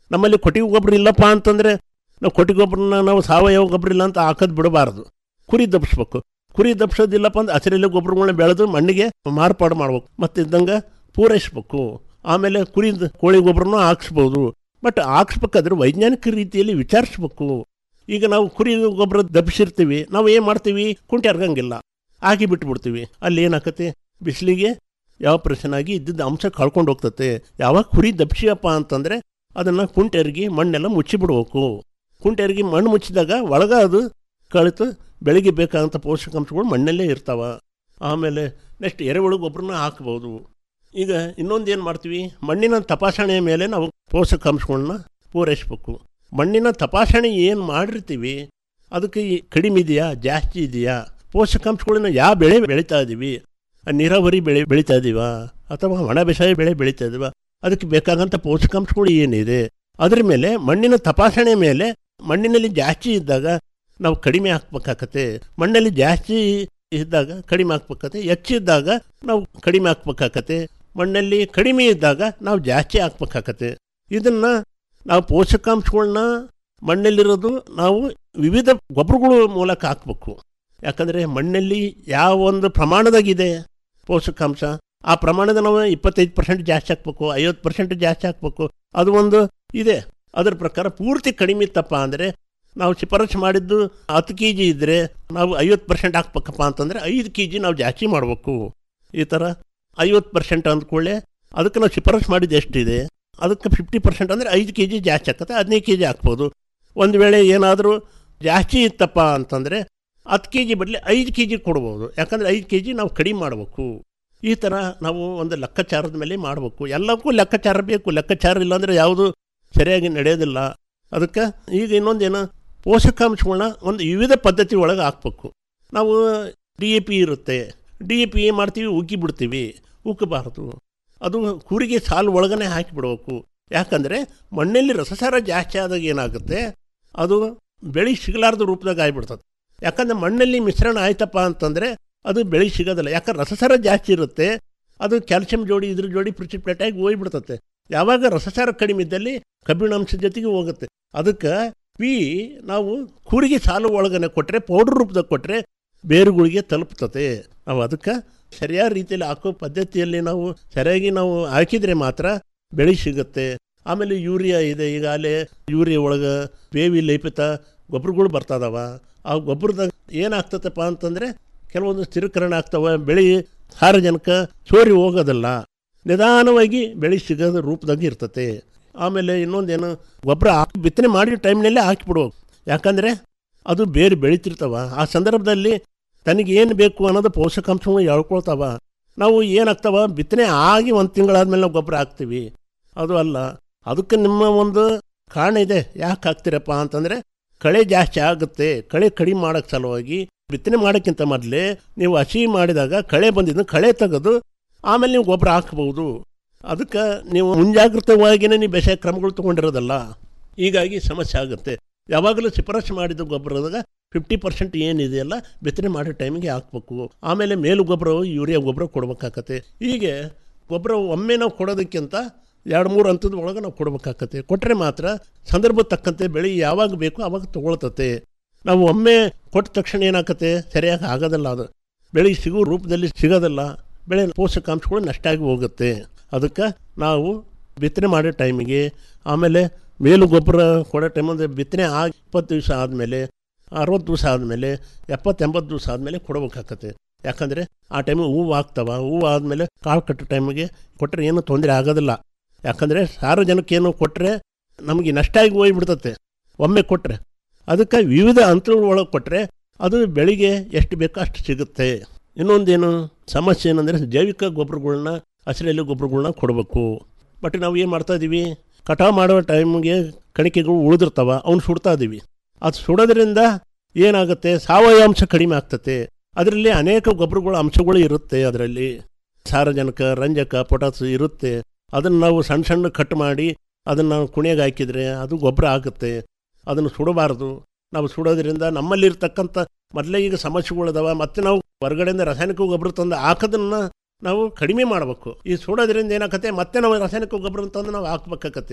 ನಮ್ಮಲ್ಲಿ ಕೊಟ್ಟಿಗೆ ಗೊಬ್ಬರ ಇಲ್ಲಪ್ಪ ಅಂತಂದರೆ ನಾವು ಕೊಟ್ಟಿಗೆ ಗೊಬ್ಬರನ ನಾವು ಸಾವಯವ ಗೊಬ್ಬರ ಇಲ್ಲ ಅಂತ ಹಾಕೋದು ಬಿಡಬಾರ್ದು ಕುರಿ ದಬ್ಸ್ಬೇಕು ಕುರಿ ದಬ್ಸೋದಿಲ್ಲಪ್ಪ ಅಂದ್ರೆ ಹಸಿರೆಲೆ ಗೊಬ್ಬರಗಳನ್ನ ಬೆಳೆದು ಮಣ್ಣಿಗೆ ಮಾರ್ಪಾಡು ಮಾಡ್ಬೇಕು ಮತ್ತು ಇದ್ದಂಗೆ ಪೂರೈಸ್ಬೇಕು ಆಮೇಲೆ ಕುರಿ ಕೋಳಿ ಗೊಬ್ಬರನೂ ಹಾಕ್ಸ್ಬೋದು ಬಟ್ ಹಾಕ್ಸ್ಬೇಕಾದ್ರೆ ವೈಜ್ಞಾನಿಕ ರೀತಿಯಲ್ಲಿ ವಿಚಾರಿಸ್ಬೇಕು ಈಗ ನಾವು ಕುರಿ ಗೊಬ್ಬರ ದಬ್ಸಿರ್ತೀವಿ ನಾವು ಏನು ಮಾಡ್ತೀವಿ ಕುಂಟೆ ಹರ್ಗಂಗಿಲ್ಲ ಹಾಕಿ ಬಿಟ್ಬಿಡ್ತೀವಿ ಅಲ್ಲಿ ಏನಾಕತೆ ಬಿಸಿಲಿಗೆ ಯಾವ ಆಗಿ ಇದ್ದಿದ್ದ ಅಂಶ ಕಳ್ಕೊಂಡು ಹೋಗ್ತತೆ ಯಾವಾಗ ಕುರಿ ದಬ್ಸಿಯಪ್ಪ ಅಂತಂದರೆ ಅದನ್ನು ಕುಂಟೆರ್ಗಿ ಮಣ್ಣೆಲ್ಲ ಮುಚ್ಚಿಬಿಡ್ಬೇಕು ಕುಂಟೆರ್ಗಿ ಮಣ್ಣು ಮುಚ್ಚಿದಾಗ ಒಳಗ ಅದು ಕಳಿತು ಬೆಳಿಗ್ಗೆ ಬೇಕಾದಂಥ ಪೋಷಕಾಂಶಗಳು ಮಣ್ಣಲ್ಲೇ ಇರ್ತಾವ ಆಮೇಲೆ ನೆಕ್ಸ್ಟ್ ಎರೆಹುಳು ಗೊಬ್ಬರನ ಹಾಕ್ಬೋದು ಈಗ ಇನ್ನೊಂದು ಏನು ಮಾಡ್ತೀವಿ ಮಣ್ಣಿನ ತಪಾಸಣೆಯ ಮೇಲೆ ನಾವು ಪೋಷಕಾಂಶಗಳನ್ನ ಪೂರೈಸ್ಬೇಕು ಮಣ್ಣಿನ ತಪಾಸಣೆ ಏನು ಮಾಡಿರ್ತೀವಿ ಅದಕ್ಕೆ ಈ ಕಡಿಮೆ ಇದೆಯಾ ಜಾಸ್ತಿ ಇದೆಯಾ ಪೋಷಕಾಂಶಗಳನ್ನ ಯಾವ ಬೆಳೆ ಬೆಳೀತಾ ಇದ್ದೀವಿ ನೀರಾವರಿ ಬೆಳೆ ಬೆಳೀತಾ ಇದ್ದೀವಾ ಅಥವಾ ಒಣ ಬೇಸಾಯ ಬೆಳೆ ಬೆಳೀತಾ ಇದೀವ ಅದಕ್ಕೆ ಬೇಕಾದಂಥ ಪೋಷಕಾಂಶಗಳು ಏನಿದೆ ಅದ್ರ ಮೇಲೆ ಮಣ್ಣಿನ ತಪಾಸಣೆ ಮೇಲೆ ಮಣ್ಣಿನಲ್ಲಿ ಜಾಸ್ತಿ ಇದ್ದಾಗ ನಾವು ಕಡಿಮೆ ಹಾಕ್ಬೇಕಾಗತ್ತೆ ಮಣ್ಣಲ್ಲಿ ಜಾಸ್ತಿ ಇದ್ದಾಗ ಕಡಿಮೆ ಹಾಕ್ಬೇಕಾಗತ್ತೆ ಹೆಚ್ಚಿದ್ದಾಗ ನಾವು ಕಡಿಮೆ ಹಾಕ್ಬೇಕಾಗತ್ತೆ ಮಣ್ಣಲ್ಲಿ ಕಡಿಮೆ ಇದ್ದಾಗ ನಾವು ಜಾಸ್ತಿ ಹಾಕ್ಬೇಕಾಗತ್ತೆ ಇದನ್ನ ನಾವು ಪೋಷಕಾಂಶಗಳನ್ನ ಮಣ್ಣಲ್ಲಿರೋದು ನಾವು ವಿವಿಧ ಗೊಬ್ಬರಗಳ ಮೂಲಕ ಹಾಕ್ಬೇಕು ಯಾಕಂದರೆ ಮಣ್ಣಲ್ಲಿ ಯಾವ ಒಂದು ಪ್ರಮಾಣದಾಗಿದೆ ಪೋಷಕಾಂಶ ಆ ಪ್ರಮಾಣದ ನಾವು ಇಪ್ಪತ್ತೈದು ಪರ್ಸೆಂಟ್ ಜಾಸ್ತಿ ಹಾಕ್ಬೇಕು ಐವತ್ತು ಪರ್ಸೆಂಟ್ ಜಾಸ್ತಿ ಹಾಕ್ಬೇಕು ಅದು ಒಂದು ಇದೆ ಅದರ ಪ್ರಕಾರ ಪೂರ್ತಿ ಕಡಿಮೆ ಇತ್ತಪ್ಪ ಅಂದರೆ ನಾವು ಶಿಫಾರಸು ಮಾಡಿದ್ದು ಹತ್ತು ಕೆ ಜಿ ಇದ್ದರೆ ನಾವು ಐವತ್ತು ಪರ್ಸೆಂಟ್ ಹಾಕ್ಬೇಕಪ್ಪ ಅಂತಂದರೆ ಐದು ಕೆ ಜಿ ನಾವು ಜಾಸ್ತಿ ಮಾಡಬೇಕು ಈ ಥರ ಐವತ್ತು ಪರ್ಸೆಂಟ್ ಅಂದ್ಕೊಳ್ಳೆ ಅದಕ್ಕೆ ನಾವು ಶಿಫಾರಸು ಮಾಡಿದ್ದು ಎಷ್ಟಿದೆ ಅದಕ್ಕೆ ಫಿಫ್ಟಿ ಪರ್ಸೆಂಟ್ ಅಂದರೆ ಐದು ಕೆ ಜಿ ಜಾಸ್ತಿ ಆಗ್ತದೆ ಹದಿನೈದು ಕೆ ಜಿ ಹಾಕ್ಬೋದು ಒಂದು ವೇಳೆ ಏನಾದರೂ ಜಾಸ್ತಿ ಇತ್ತಪ್ಪ ಅಂತಂದರೆ ಹತ್ತು ಕೆ ಜಿ ಬದಲಿ ಐದು ಕೆ ಜಿ ಕೊಡ್ಬೋದು ಯಾಕಂದರೆ ಐದು ಕೆ ಜಿ ನಾವು ಕಡಿಮೆ ಮಾಡಬೇಕು ಈ ಥರ ನಾವು ಒಂದು ಲೆಕ್ಕಾಚಾರದ ಮೇಲೆ ಮಾಡಬೇಕು ಎಲ್ಲಕ್ಕೂ ಲೆಕ್ಕಾಚಾರ ಬೇಕು ಲೆಕ್ಕಾಚಾರ ಇಲ್ಲಾಂದರೆ ಯಾವುದು ಸರಿಯಾಗಿ ನಡೆಯೋದಿಲ್ಲ ಅದಕ್ಕೆ ಈಗ ಇನ್ನೊಂದೇನು ಪೋಷಕಾಂಶಗಳನ್ನ ಒಂದು ವಿವಿಧ ಪದ್ಧತಿ ಒಳಗೆ ಹಾಕ್ಬೇಕು ನಾವು ಡಿ ಎ ಪಿ ಇರುತ್ತೆ ಡಿ ಎ ಪಿ ಏನು ಮಾಡ್ತೀವಿ ಉಗ್ಗಿ ಬಿಡ್ತೀವಿ ಉಕ್ಕಬಾರ್ದು ಅದು ಕೂರಿಗೆ ಸಾಲು ಒಳಗನೆ ಹಾಕಿಬಿಡ್ಬೇಕು ಯಾಕಂದರೆ ಮಣ್ಣಲ್ಲಿ ರಸಸಾರ ಜಾಸ್ತಿ ಆದಾಗ ಏನಾಗುತ್ತೆ ಅದು ಬೆಳೆ ಸಿಗಲಾರ್ದ ರೂಪದಾಗ ಆಗಿಬಿಡ್ತದೆ ಯಾಕಂದರೆ ಮಣ್ಣಲ್ಲಿ ಮಿಶ್ರಣ ಆಯ್ತಪ್ಪ ಅಂತಂದರೆ ಅದು ಬೆಳೆ ಸಿಗೋದಿಲ್ಲ ಯಾಕಂದ್ರೆ ರಸಸಾರ ಜಾಸ್ತಿ ಇರುತ್ತೆ ಅದು ಕ್ಯಾಲ್ಸಿಯಂ ಜೋಡಿ ಇದ್ರ ಜೋಡಿ ಪ್ರಿಸಿಪ್ಲೇಟ್ ಆಗಿ ಹೋಗ್ಬಿಡ್ತತೆ ಯಾವಾಗ ರಸಸಾರ ಕಡಿಮೆ ಇದ್ದಲ್ಲಿ ಕಬ್ಬಿಣಾಂಶ ಜೊತೆಗೆ ಹೋಗುತ್ತೆ ಅದಕ್ಕೆ ಪಿ ನಾವು ಕೂರಿಗೆ ಸಾಲು ಒಳಗನೆ ಕೊಟ್ಟರೆ ಪೌಡ್ರ್ ರೂಪದಾಗ ಕೊಟ್ಟರೆ ಬೇರುಗಳಿಗೆ ತಲುಪ್ತತೆ ನಾವು ಅದಕ್ಕೆ ಸರಿಯಾದ ರೀತಿಯಲ್ಲಿ ಹಾಕೋ ಪದ್ಧತಿಯಲ್ಲಿ ನಾವು ಸರಿಯಾಗಿ ನಾವು ಹಾಕಿದರೆ ಮಾತ್ರ ಬೆಳೆ ಸಿಗುತ್ತೆ ಆಮೇಲೆ ಯೂರಿಯಾ ಇದೆ ಈಗ ಅಲ್ಲೇ ಯೂರಿಯಾ ಒಳಗೆ ಬೇವಿ ಲೇಪಿತ ಗೊಬ್ಬರಗಳು ಬರ್ತದವ ಆ ಗೊಬ್ಬರದಾಗ ಏನಾಗ್ತದಪ್ಪ ಅಂತಂದರೆ ಕೆಲವೊಂದು ಸ್ಥಿರೀಕರಣ ಆಗ್ತವೆ ಬೆಳೆ ಸಾರಜನಕ ಸೋರಿ ಹೋಗೋದಲ್ಲ ನಿಧಾನವಾಗಿ ಬೆಳೆ ಸಿಗೋದ ರೂಪದಾಗ ಇರ್ತತೆ ಆಮೇಲೆ ಇನ್ನೊಂದೇನು ಗೊಬ್ಬರ ಹಾಕಿ ಬಿತ್ತನೆ ಮಾಡಿದ ಟೈಮ್ನಲ್ಲೇ ಹಾಕಿಬಿಡ್ಬೇಕು ಯಾಕಂದರೆ ಅದು ಬೇರೆ ಬೆಳೀತಿರ್ತಾವ ಆ ಸಂದರ್ಭದಲ್ಲಿ ತನಗೆ ಏನು ಬೇಕು ಅನ್ನೋದು ಪೋಷಕಾಂಶಗಳು ಹೇಳ್ಕೊಳ್ತಾವ ನಾವು ಏನಾಗ್ತಾವ ಬಿತ್ತನೆ ಆಗಿ ಒಂದು ತಿಂಗಳಾದ್ಮೇಲೆ ನಾವು ಗೊಬ್ಬರ ಹಾಕ್ತೀವಿ ಅದು ಅಲ್ಲ ಅದಕ್ಕೆ ನಿಮ್ಮ ಒಂದು ಕಾರಣ ಇದೆ ಯಾಕೆ ಹಾಕ್ತೀರಪ್ಪ ಅಂತಂದರೆ ಕಳೆ ಜಾಸ್ತಿ ಆಗುತ್ತೆ ಕಳೆ ಕಡಿಮೆ ಮಾಡೋಕ್ಕೆ ಸಲುವಾಗಿ ಬಿತ್ತನೆ ಮಾಡೋಕ್ಕಿಂತ ಮೊದಲೇ ನೀವು ಹಸಿ ಮಾಡಿದಾಗ ಕಳೆ ಬಂದಿದ್ದು ಕಳೆ ತೆಗೆದು ಆಮೇಲೆ ನೀವು ಗೊಬ್ಬರ ಹಾಕ್ಬೋದು ಅದಕ್ಕೆ ನೀವು ಮುಂಜಾಗ್ರತವಾಗಿಯೇ ನೀವು ಬೇಸಾಯ ಕ್ರಮಗಳು ತೊಗೊಂಡಿರೋದಲ್ಲ ಹೀಗಾಗಿ ಸಮಸ್ಯೆ ಆಗುತ್ತೆ ಯಾವಾಗಲೂ ಶಿಫಾರಸು ಮಾಡಿದ ಗೊಬ್ಬರದಾಗ ಫಿಫ್ಟಿ ಪರ್ಸೆಂಟ್ ಏನಿದೆಯಲ್ಲ ಬಿತ್ತನೆ ಮಾಡೋ ಟೈಮಿಗೆ ಹಾಕ್ಬೇಕು ಆಮೇಲೆ ಮೇಲು ಗೊಬ್ಬರ ಯೂರಿಯಾ ಗೊಬ್ಬರ ಕೊಡ್ಬೇಕಾಗತ್ತೆ ಹೀಗೆ ಗೊಬ್ಬರ ಒಮ್ಮೆ ನಾವು ಕೊಡೋದಕ್ಕಿಂತ ಎರಡು ಮೂರು ಹಂತದ ಒಳಗೆ ನಾವು ಕೊಡ್ಬೇಕಾಗತ್ತೆ ಕೊಟ್ಟರೆ ಮಾತ್ರ ಸಂದರ್ಭ ತಕ್ಕಂತೆ ಬೆಳೆ ಯಾವಾಗ ಬೇಕು ಆವಾಗ ತೊಗೊಳ್ತತೆ ನಾವು ಒಮ್ಮೆ ಕೊಟ್ಟ ತಕ್ಷಣ ಏನಾಗತ್ತೆ ಸರಿಯಾಗಿ ಆಗೋದಿಲ್ಲ ಅದು ಬೆಳೆ ಸಿಗೋ ರೂಪದಲ್ಲಿ ಸಿಗೋದಿಲ್ಲ ಬೆಳೆ ಪೋಷಕಾಂಶಗಳು ನಷ್ಟ ಆಗಿ ಹೋಗುತ್ತೆ ಅದಕ್ಕೆ ನಾವು ಬಿತ್ತನೆ ಮಾಡೋ ಟೈಮಿಗೆ ಆಮೇಲೆ ಮೇಲು ಗೊಬ್ಬರ ಕೊಡೋ ಟೈಮ್ ಅಂದರೆ ಬಿತ್ತನೆ ಆಗಿ ಇಪ್ಪತ್ತು ದಿವಸ ಆದಮೇಲೆ ಅರವತ್ತು ದಿವಸ ಆದಮೇಲೆ ಎಪ್ಪತ್ತೆಂಬತ್ತು ದಿವಸ ಆದಮೇಲೆ ಕೊಡಬೇಕಾಗತ್ತೆ ಯಾಕಂದರೆ ಆ ಟೈಮಿಗೆ ಹೂವು ಆಗ್ತವ ಹೂವು ಆದಮೇಲೆ ಕಾಳು ಕಟ್ಟೋ ಟೈಮಿಗೆ ಕೊಟ್ಟರೆ ಏನೂ ತೊಂದರೆ ಆಗೋದಿಲ್ಲ ಯಾಕಂದರೆ ಸಾರ್ವಜನಿಕೇನು ಕೊಟ್ಟರೆ ನಮಗೆ ನಷ್ಟ ಆಗಿ ಹೋಗ್ಬಿಡ್ತತೆ ಒಮ್ಮೆ ಕೊಟ್ಟರೆ ಅದಕ್ಕೆ ವಿವಿಧ ಹಂತಗಳ ಒಳಗೆ ಕೊಟ್ಟರೆ ಅದು ಬೆಳಿಗ್ಗೆ ಎಷ್ಟು ಬೇಕೋ ಅಷ್ಟು ಸಿಗುತ್ತೆ ಇನ್ನೊಂದೇನು ಸಮಸ್ಯೆ ಏನಂದರೆ ಜೈವಿಕ ಗೊಬ್ಬರಗಳ್ನ ಹಸಿರೆಲೆ ಗೊಬ್ಬರಗಳ್ನ ಕೊಡಬೇಕು ಬಟ್ ನಾವು ಏನು ಮಾಡ್ತಾ ಇದ್ದೀವಿ ಕಟಾವು ಮಾಡೋ ಟೈಮ್ಗೆ ಕಣಿಕೆಗಳು ಉಳಿದಿರ್ತಾವ ಅವ್ನು ಸುಡ್ತಾ ಇದ್ದೀವಿ ಅದು ಸುಡೋದ್ರಿಂದ ಏನಾಗುತ್ತೆ ಸಾವಯವ ಅಂಶ ಕಡಿಮೆ ಆಗ್ತತೆ ಅದರಲ್ಲಿ ಅನೇಕ ಗೊಬ್ಬರಗಳ ಅಂಶಗಳು ಇರುತ್ತೆ ಅದರಲ್ಲಿ ಸಾರಜನಕ ರಂಜಕ ಪೊಟಾಸ್ ಇರುತ್ತೆ ಅದನ್ನು ನಾವು ಸಣ್ಣ ಸಣ್ಣ ಕಟ್ ಮಾಡಿ ಅದನ್ನು ನಾವು ಕುಣಿಯಾಗಿ ಹಾಕಿದರೆ ಅದು ಗೊಬ್ಬರ ಆಗುತ್ತೆ ಅದನ್ನು ಸುಡಬಾರ್ದು ನಾವು ಸುಡೋದ್ರಿಂದ ನಮ್ಮಲ್ಲಿರ್ತಕ್ಕಂಥ ಮೊದಲೇ ಈಗ ಸಮಸ್ಯೆಗಳಿದಾವ ಮತ್ತೆ ನಾವು ಹೊರಗಡೆಯಿಂದ ರಾಸಾಯನಿಕ ಗೊಬ್ಬರ ತಂದು ಹಾಕೋದನ್ನು ನಾವು ಕಡಿಮೆ ಮಾಡಬೇಕು ಈ ಸುಡೋದ್ರಿಂದ ಏನಾಗತ್ತೆ ಮತ್ತೆ ನಾವು ರಾಸಾಯನಿಕ ಗೊಬ್ಬರ ತಂದು ನಾವು ಹಾಕ್ಬೇಕಾಗತ್ತೆ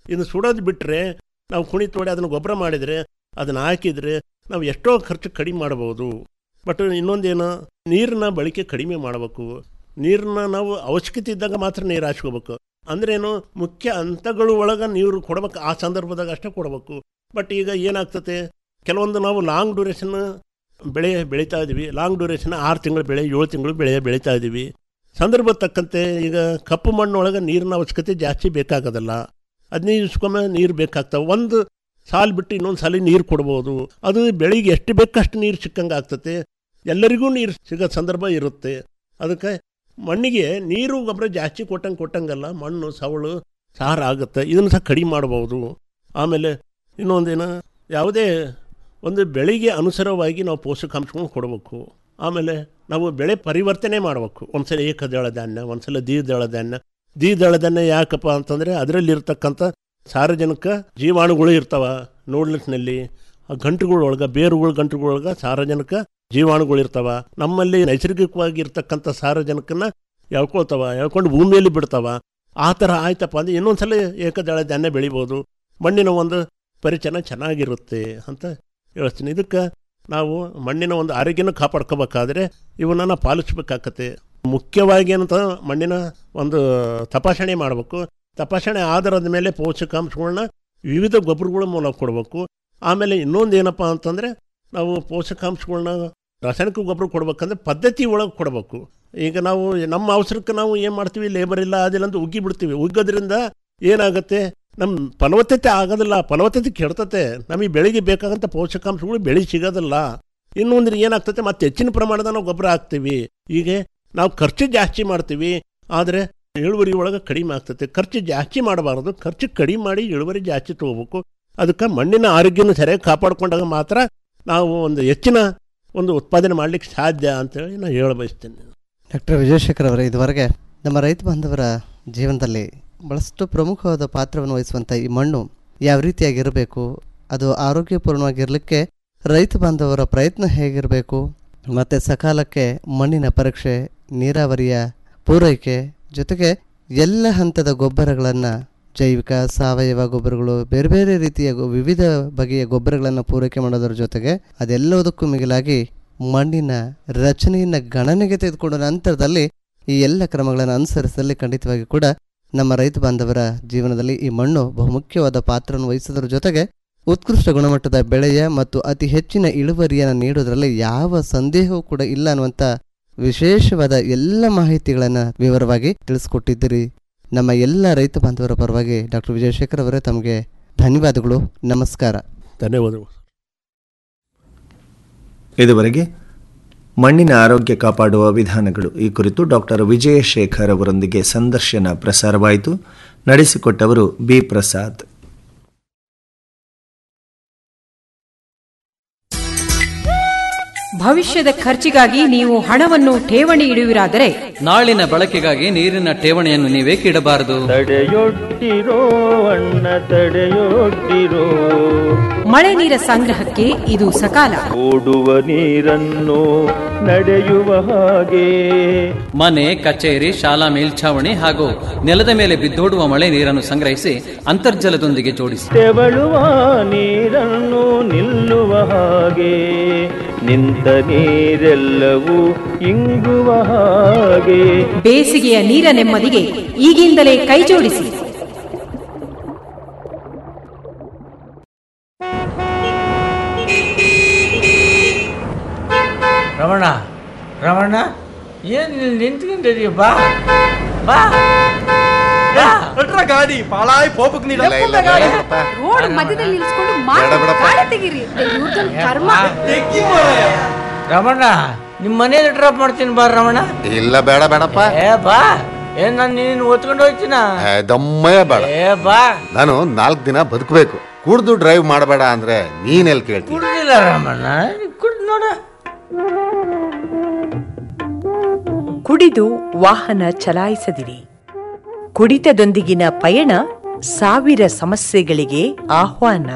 ಇನ್ನು ಸುಡೋದು ಬಿಟ್ಟರೆ ನಾವು ಕುಣಿ ತೋಡಿ ಅದನ್ನು ಗೊಬ್ಬರ ಮಾಡಿದರೆ ಅದನ್ನು ಹಾಕಿದರೆ ನಾವು ಎಷ್ಟೋ ಖರ್ಚು ಕಡಿಮೆ ಮಾಡ್ಬೋದು ಬಟ್ ಇನ್ನೊಂದೇನು ನೀರನ್ನ ಬಳಕೆ ಕಡಿಮೆ ಮಾಡಬೇಕು ನೀರನ್ನ ನಾವು ಅವಶ್ಯಕತೆ ಇದ್ದಾಗ ಮಾತ್ರ ನೀರು ಹಾಸ್ಕೋಬೇಕು ಅಂದ್ರೇನು ಮುಖ್ಯ ಹಂತಗಳು ಒಳಗೆ ನೀರು ಕೊಡ್ಬೇಕು ಆ ಸಂದರ್ಭದಾಗ ಅಷ್ಟೇ ಕೊಡಬೇಕು ಬಟ್ ಈಗ ಏನಾಗ್ತತೆ ಕೆಲವೊಂದು ನಾವು ಲಾಂಗ್ ಡ್ಯೂರೇಷನ್ ಬೆಳೆ ಬೆಳೀತಾ ಇದ್ದೀವಿ ಲಾಂಗ್ ಡ್ಯೂರೇಷನ್ ಆರು ತಿಂಗಳು ಬೆಳೆ ಏಳು ತಿಂಗಳು ಬೆಳೆ ಬೆಳೀತಾ ಇದ್ದೀವಿ ಸಂದರ್ಭ ತಕ್ಕಂತೆ ಈಗ ಕಪ್ಪು ಮಣ್ಣೊಳಗೆ ನೀರಿನ ಅವಶ್ಯಕತೆ ಜಾಸ್ತಿ ಬೇಕಾಗೋದಲ್ಲ ಹದಿನೈದು ದಿವ್ಸಕ್ಕೊಮ್ಮೆ ನೀರು ಬೇಕಾಗ್ತವೆ ಒಂದು ಸಾಲು ಬಿಟ್ಟು ಇನ್ನೊಂದು ಸಾಲಿ ನೀರು ಕೊಡ್ಬೋದು ಅದು ಬೆಳಿಗ್ಗೆ ಎಷ್ಟು ಬೇಕಷ್ಟು ನೀರು ಸಿಕ್ಕಂಗೆ ಆಗ್ತತೆ ಎಲ್ಲರಿಗೂ ನೀರು ಸಿಗೋ ಸಂದರ್ಭ ಇರುತ್ತೆ ಅದಕ್ಕೆ ಮಣ್ಣಿಗೆ ನೀರು ಗೊಬ್ಬರ ಜಾಸ್ತಿ ಕೊಟ್ಟಂಗೆ ಕೊಟ್ಟಂಗಲ್ಲ ಮಣ್ಣು ಸವಳು ಸಾರ ಆಗುತ್ತೆ ಇದನ್ನು ಸಹ ಕಡಿಮೆ ಮಾಡ್ಬೋದು ಆಮೇಲೆ ಇನ್ನೊಂದೇನು ಯಾವುದೇ ಒಂದು ಬೆಳೆಗೆ ಅನುಸಾರವಾಗಿ ನಾವು ಪೋಷಕಾಂಶಗಳನ್ನ ಕೊಡಬೇಕು ಆಮೇಲೆ ನಾವು ಬೆಳೆ ಪರಿವರ್ತನೆ ಮಾಡಬೇಕು ಒಂದ್ಸಲ ಏಕದಳ ಧಾನ್ಯ ಒಂದ್ಸಲ ದ್ವಿದಳ ಧಾನ್ಯ ದ್ವಿದಳ ಧಾನ್ಯ ಯಾಕಪ್ಪ ಅಂತಂದರೆ ಅದರಲ್ಲಿರ್ತಕ್ಕಂಥ ಸಾರಜನಕ ಜೀವಾಣುಗಳು ಇರ್ತಾವ ನೋಡ್ಲಿಕ್ನಲ್ಲಿ ಆ ಗಂಟುಗಳೊಳಗೆ ಬೇರುಗಳ ಗಂಟುಗಳೊಳಗೆ ಸಾರಜನಕ ಜೀವಾಣುಗಳು ಇರ್ತಾವ ನಮ್ಮಲ್ಲಿ ನೈಸರ್ಗಿಕವಾಗಿ ಇರ್ತಕ್ಕಂಥ ಸಾರಜನಕನ ಎಳ್ಕೊಳ್ತಾವ ಎಳ್ಕೊಂಡು ಭೂಮಿಯಲ್ಲಿ ಬಿಡ್ತಾವ ಆ ಥರ ಆಯ್ತಪ್ಪ ಅಂದರೆ ಇನ್ನೊಂದ್ಸಲ ಏಕದಳ ಧಾನ್ಯ ಬೆಳಿಬೋದು ಮಣ್ಣಿನ ಒಂದು ಪರಿಚಯ ಚೆನ್ನಾಗಿರುತ್ತೆ ಅಂತ ಹೇಳ್ತೀನಿ ಇದಕ್ಕೆ ನಾವು ಮಣ್ಣಿನ ಒಂದು ಆರೋಗ್ಯನ ಕಾಪಾಡ್ಕೋಬೇಕಾದ್ರೆ ಇವನ್ನ ಪಾಲಿಸ್ಬೇಕಾಗತ್ತೆ ಮುಖ್ಯವಾಗಿ ಏನಂತ ಮಣ್ಣಿನ ಒಂದು ತಪಾಸಣೆ ಮಾಡಬೇಕು ತಪಾಸಣೆ ಆಧಾರದ ಮೇಲೆ ಪೋಷಕಾಂಶಗಳನ್ನ ವಿವಿಧ ಗೊಬ್ಬರಗಳ ಮೂಲಕ ಕೊಡಬೇಕು ಆಮೇಲೆ ಇನ್ನೊಂದು ಏನಪ್ಪ ಅಂತಂದರೆ ನಾವು ಪೋಷಕಾಂಶಗಳನ್ನ ರಾಸಾಯನಿಕ ಗೊಬ್ಬರ ಕೊಡ್ಬೇಕಂದ್ರೆ ಪದ್ಧತಿ ಒಳಗೆ ಕೊಡಬೇಕು ಈಗ ನಾವು ನಮ್ಮ ಅವಸರಕ್ಕೆ ನಾವು ಏನು ಮಾಡ್ತೀವಿ ಲೇಬರ್ ಇಲ್ಲ ಅದಿಲ್ಲ ಅಂತ ಉಗ್ಗಿ ಬಿಡ್ತೀವಿ ಉಗ್ಗೋದ್ರಿಂದ ಏನಾಗುತ್ತೆ ನಮ್ಮ ಫಲವತ್ತತೆ ಆಗೋದಿಲ್ಲ ಫಲವತ್ತತೆ ಕೆಡ್ತತೆ ನಮಗೆ ಬೆಳೆಗೆ ಬೇಕಾಗಂಥ ಪೋಷಕಾಂಶಗಳು ಬೆಳೆ ಸಿಗೋದಿಲ್ಲ ಇನ್ನೊಂದ್ರೆ ಏನಾಗ್ತತೆ ಮತ್ತೆ ಹೆಚ್ಚಿನ ಪ್ರಮಾಣದ ನಾವು ಗೊಬ್ಬರ ಹಾಕ್ತೀವಿ ಹೀಗೆ ನಾವು ಖರ್ಚು ಜಾಸ್ತಿ ಮಾಡ್ತೀವಿ ಆದರೆ ಇಳುವರಿ ಒಳಗೆ ಕಡಿಮೆ ಆಗ್ತತೆ ಖರ್ಚು ಜಾಸ್ತಿ ಮಾಡಬಾರ್ದು ಖರ್ಚು ಕಡಿಮೆ ಮಾಡಿ ಇಳುವರಿ ಜಾಸ್ತಿ ತೊಗೋಬೇಕು ಅದಕ್ಕೆ ಮಣ್ಣಿನ ಆರೋಗ್ಯನ ಸರಿಯಾಗಿ ಕಾಪಾಡ್ಕೊಂಡಾಗ ಮಾತ್ರ ನಾವು ಒಂದು ಹೆಚ್ಚಿನ ಒಂದು ಉತ್ಪಾದನೆ ಮಾಡಲಿಕ್ಕೆ ಸಾಧ್ಯ ಅಂತೇಳಿ ನಾನು ಹೇಳ ಬಯಸ್ತೇನೆ
ಡಾಕ್ಟರ್ ವಿಜಯಶೇಖರ್ ಅವರೇ ಇದುವರೆಗೆ ನಮ್ಮ ರೈತ ಬಾಂಧವರ ಜೀವನದಲ್ಲಿ ಬಹಳಷ್ಟು ಪ್ರಮುಖವಾದ ಪಾತ್ರವನ್ನು ವಹಿಸುವಂಥ ಈ ಮಣ್ಣು ಯಾವ ರೀತಿಯಾಗಿರಬೇಕು ಅದು ಆರೋಗ್ಯಪೂರ್ಣವಾಗಿರಲಿಕ್ಕೆ ರೈತ ಬಾಂಧವರ ಪ್ರಯತ್ನ ಹೇಗಿರಬೇಕು ಮತ್ತು ಸಕಾಲಕ್ಕೆ ಮಣ್ಣಿನ ಪರೀಕ್ಷೆ ನೀರಾವರಿಯ ಪೂರೈಕೆ ಜೊತೆಗೆ ಎಲ್ಲ ಹಂತದ ಗೊಬ್ಬರಗಳನ್ನು ಜೈವಿಕ ಸಾವಯವ ಗೊಬ್ಬರಗಳು ಬೇರೆ ಬೇರೆ ರೀತಿಯ ಗೊ- ವಿವಿಧ ಬಗೆಯ ಗೊಬ್ಬರಗಳನ್ನು ಪೂರೈಕೆ ಮಾಡೋದರ ಜೊತೆಗೆ ಅದೆಲ್ಲದಕ್ಕೂ ಮಿಗಿಲಾಗಿ ಮಣ್ಣಿನ ರಚನೆಯನ್ನು ಗಣನೆಗೆ ತೆಗೆದುಕೊಂಡ ನಂತರದಲ್ಲಿ ಈ ಎಲ್ಲ ಕ್ರಮಗಳನ್ನು ಅನುಸರಿಸಲಿ ಖಂಡಿತವಾಗಿ ಕೂಡ ನಮ್ಮ ರೈತ ಬಾಂಧವರ ಜೀವನದಲ್ಲಿ ಈ ಮಣ್ಣು ಬಹುಮುಖ್ಯವಾದ ಪಾತ್ರವನ್ನು ವಹಿಸೋದ್ರ ಜೊತೆಗೆ ಉತ್ಕೃಷ್ಟ ಗುಣಮಟ್ಟದ ಬೆಳೆಯ ಮತ್ತು ಅತಿ ಹೆಚ್ಚಿನ ಇಳುವರಿಯನ್ನು ನೀಡೋದ್ರಲ್ಲಿ ಯಾವ ಸಂದೇಹವೂ ಕೂಡ ಇಲ್ಲ ಅನ್ನುವಂಥ ವಿಶೇಷವಾದ ಎಲ್ಲ ಮಾಹಿತಿಗಳನ್ನು ವಿವರವಾಗಿ ತಿಳಿಸ್ಕೊಟ್ಟಿದ್ದೀರಿ ನಮ್ಮ ಎಲ್ಲ ರೈತ ಬಾಂಧವರ ಪರವಾಗಿ ಡಾಕ್ಟರ್ ವಿಜಯಶೇಖರ್ ಅವರೇ ತಮಗೆ ಧನ್ಯವಾದಗಳು ನಮಸ್ಕಾರ
ಧನ್ಯವಾದಗಳು
ಇದುವರೆಗೆ ಮಣ್ಣಿನ ಆರೋಗ್ಯ ಕಾಪಾಡುವ ವಿಧಾನಗಳು ಈ ಕುರಿತು ಡಾಕ್ಟರ್ ವಿಜಯಶೇಖರ್ ಅವರೊಂದಿಗೆ ಸಂದರ್ಶನ ಪ್ರಸಾರವಾಯಿತು ನಡೆಸಿಕೊಟ್ಟವರು ಬಿ ಪ್ರಸಾದ್
ಭವಿಷ್ಯದ ಖರ್ಚಿಗಾಗಿ ನೀವು ಹಣವನ್ನು ಠೇವಣಿ ಇಡುವಿರಾದರೆ
ನಾಳಿನ ಬಳಕೆಗಾಗಿ ನೀರಿನ ಠೇವಣಿಯನ್ನು ನೀವೇಕೆ ಇಡಬಾರದು
ತಡೆಯೊಡ್ಡಿರೋ ಅಣ್ಣ ತಡೆಯೊಡ್ಡಿರೋ
ಮಳೆ ನೀರ ಸಂಗ್ರಹಕ್ಕೆ ಇದು ಸಕಾಲ
ಓಡುವ ನೀರನ್ನು ನಡೆಯುವ ಹಾಗೆ
ಮನೆ ಕಚೇರಿ ಶಾಲಾ ಮೇಲ್ಛಾವಣಿ ಹಾಗೂ ನೆಲದ ಮೇಲೆ ಬಿದ್ದೋಡುವ ಮಳೆ ನೀರನ್ನು ಸಂಗ್ರಹಿಸಿ ಅಂತರ್ಜಲದೊಂದಿಗೆ ಜೋಡಿಸಿ
ತೆವಳುವ ನೀರನ್ನು ನಿಲ್ಲುವ ಹಾಗೆ ನಿಂತ ನೀರೆಲ್ಲವೂ ಇಂಗುವ ಹಾಗೆ
ಬೇಸಿಗೆಯ ನೀರ ನೆಮ್ಮದಿಗೆ ಈಗಿಂದಲೇ ಕೈಜೋಡಿಸಿ
ರಮಣ ರಮಣ ಏನ್ ಇಲ್ಲಿ ನಿಂತ್ಕೊಂಡಿದೀಯ ಬಾ ಬಾ
ಗಾಡಿ ಪಾಳಾಯ್ ಪೋಪಕ್ ನೀಡ
ರೋಡ್ ಮಧ್ಯದಲ್ಲಿ ನಿಲ್ಸ್ಕೊಂಡು
ಬೇಡ ಬಿಡಪ್ಪ.
ಗಾಳಿ ತೆಗೀರಿ ಇವ್ರದೊಂದು ಕರ್ಮ
ರಮಣ ನಿಮ್ ಮನೇಲಿ ಡ್ರಾಪ್ ಮಾಡ್ತೀನಿ ಬಾ ರಮಣ
ಇಲ್ಲ ಬೇಡ ಬೇಡಪ್ಪ
ಏ ಬಾ ಏನ್ ನಾನು ನೀನು ಒತ್ಕೊಂಡು ಹೋಗ್ತೀನ
ಏ, ದಮ್ಮಯ್ಯ ಬೇಡ
ಏ ಬಾ
ನಾನು ನಾಲ್ಕು ದಿನ ಬದುಕಬೇಕು ಕುಡ್ದು ಡ್ರೈವ್ ಮಾಡಬೇಡ ಅಂದ್ರೆ ನೀನೆಲ್ ಕೇಳ್ತೀನಿ
ಕುಡ್ದಿಲ್ಲ ರಮಣ ಕುಡ್ ನೋಡ
ಕುಡಿದು ವಾಹನ ಚಲಾಯಿಸದಿರಿ ಕುಡಿತದೊಂದಿಗಿನ ಪಯಣ ಸಾವಿರ ಸಮಸ್ಯೆಗಳಿಗೆ ಆಹ್ವಾನ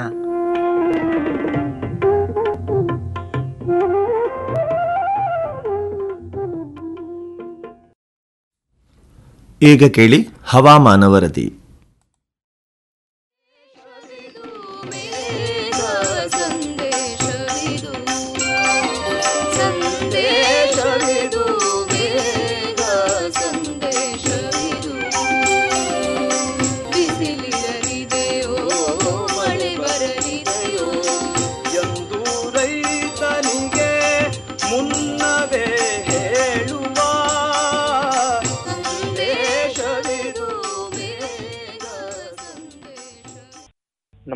ಈಗ ಕೇಳಿ ಹವಾಮಾನ ವರದಿ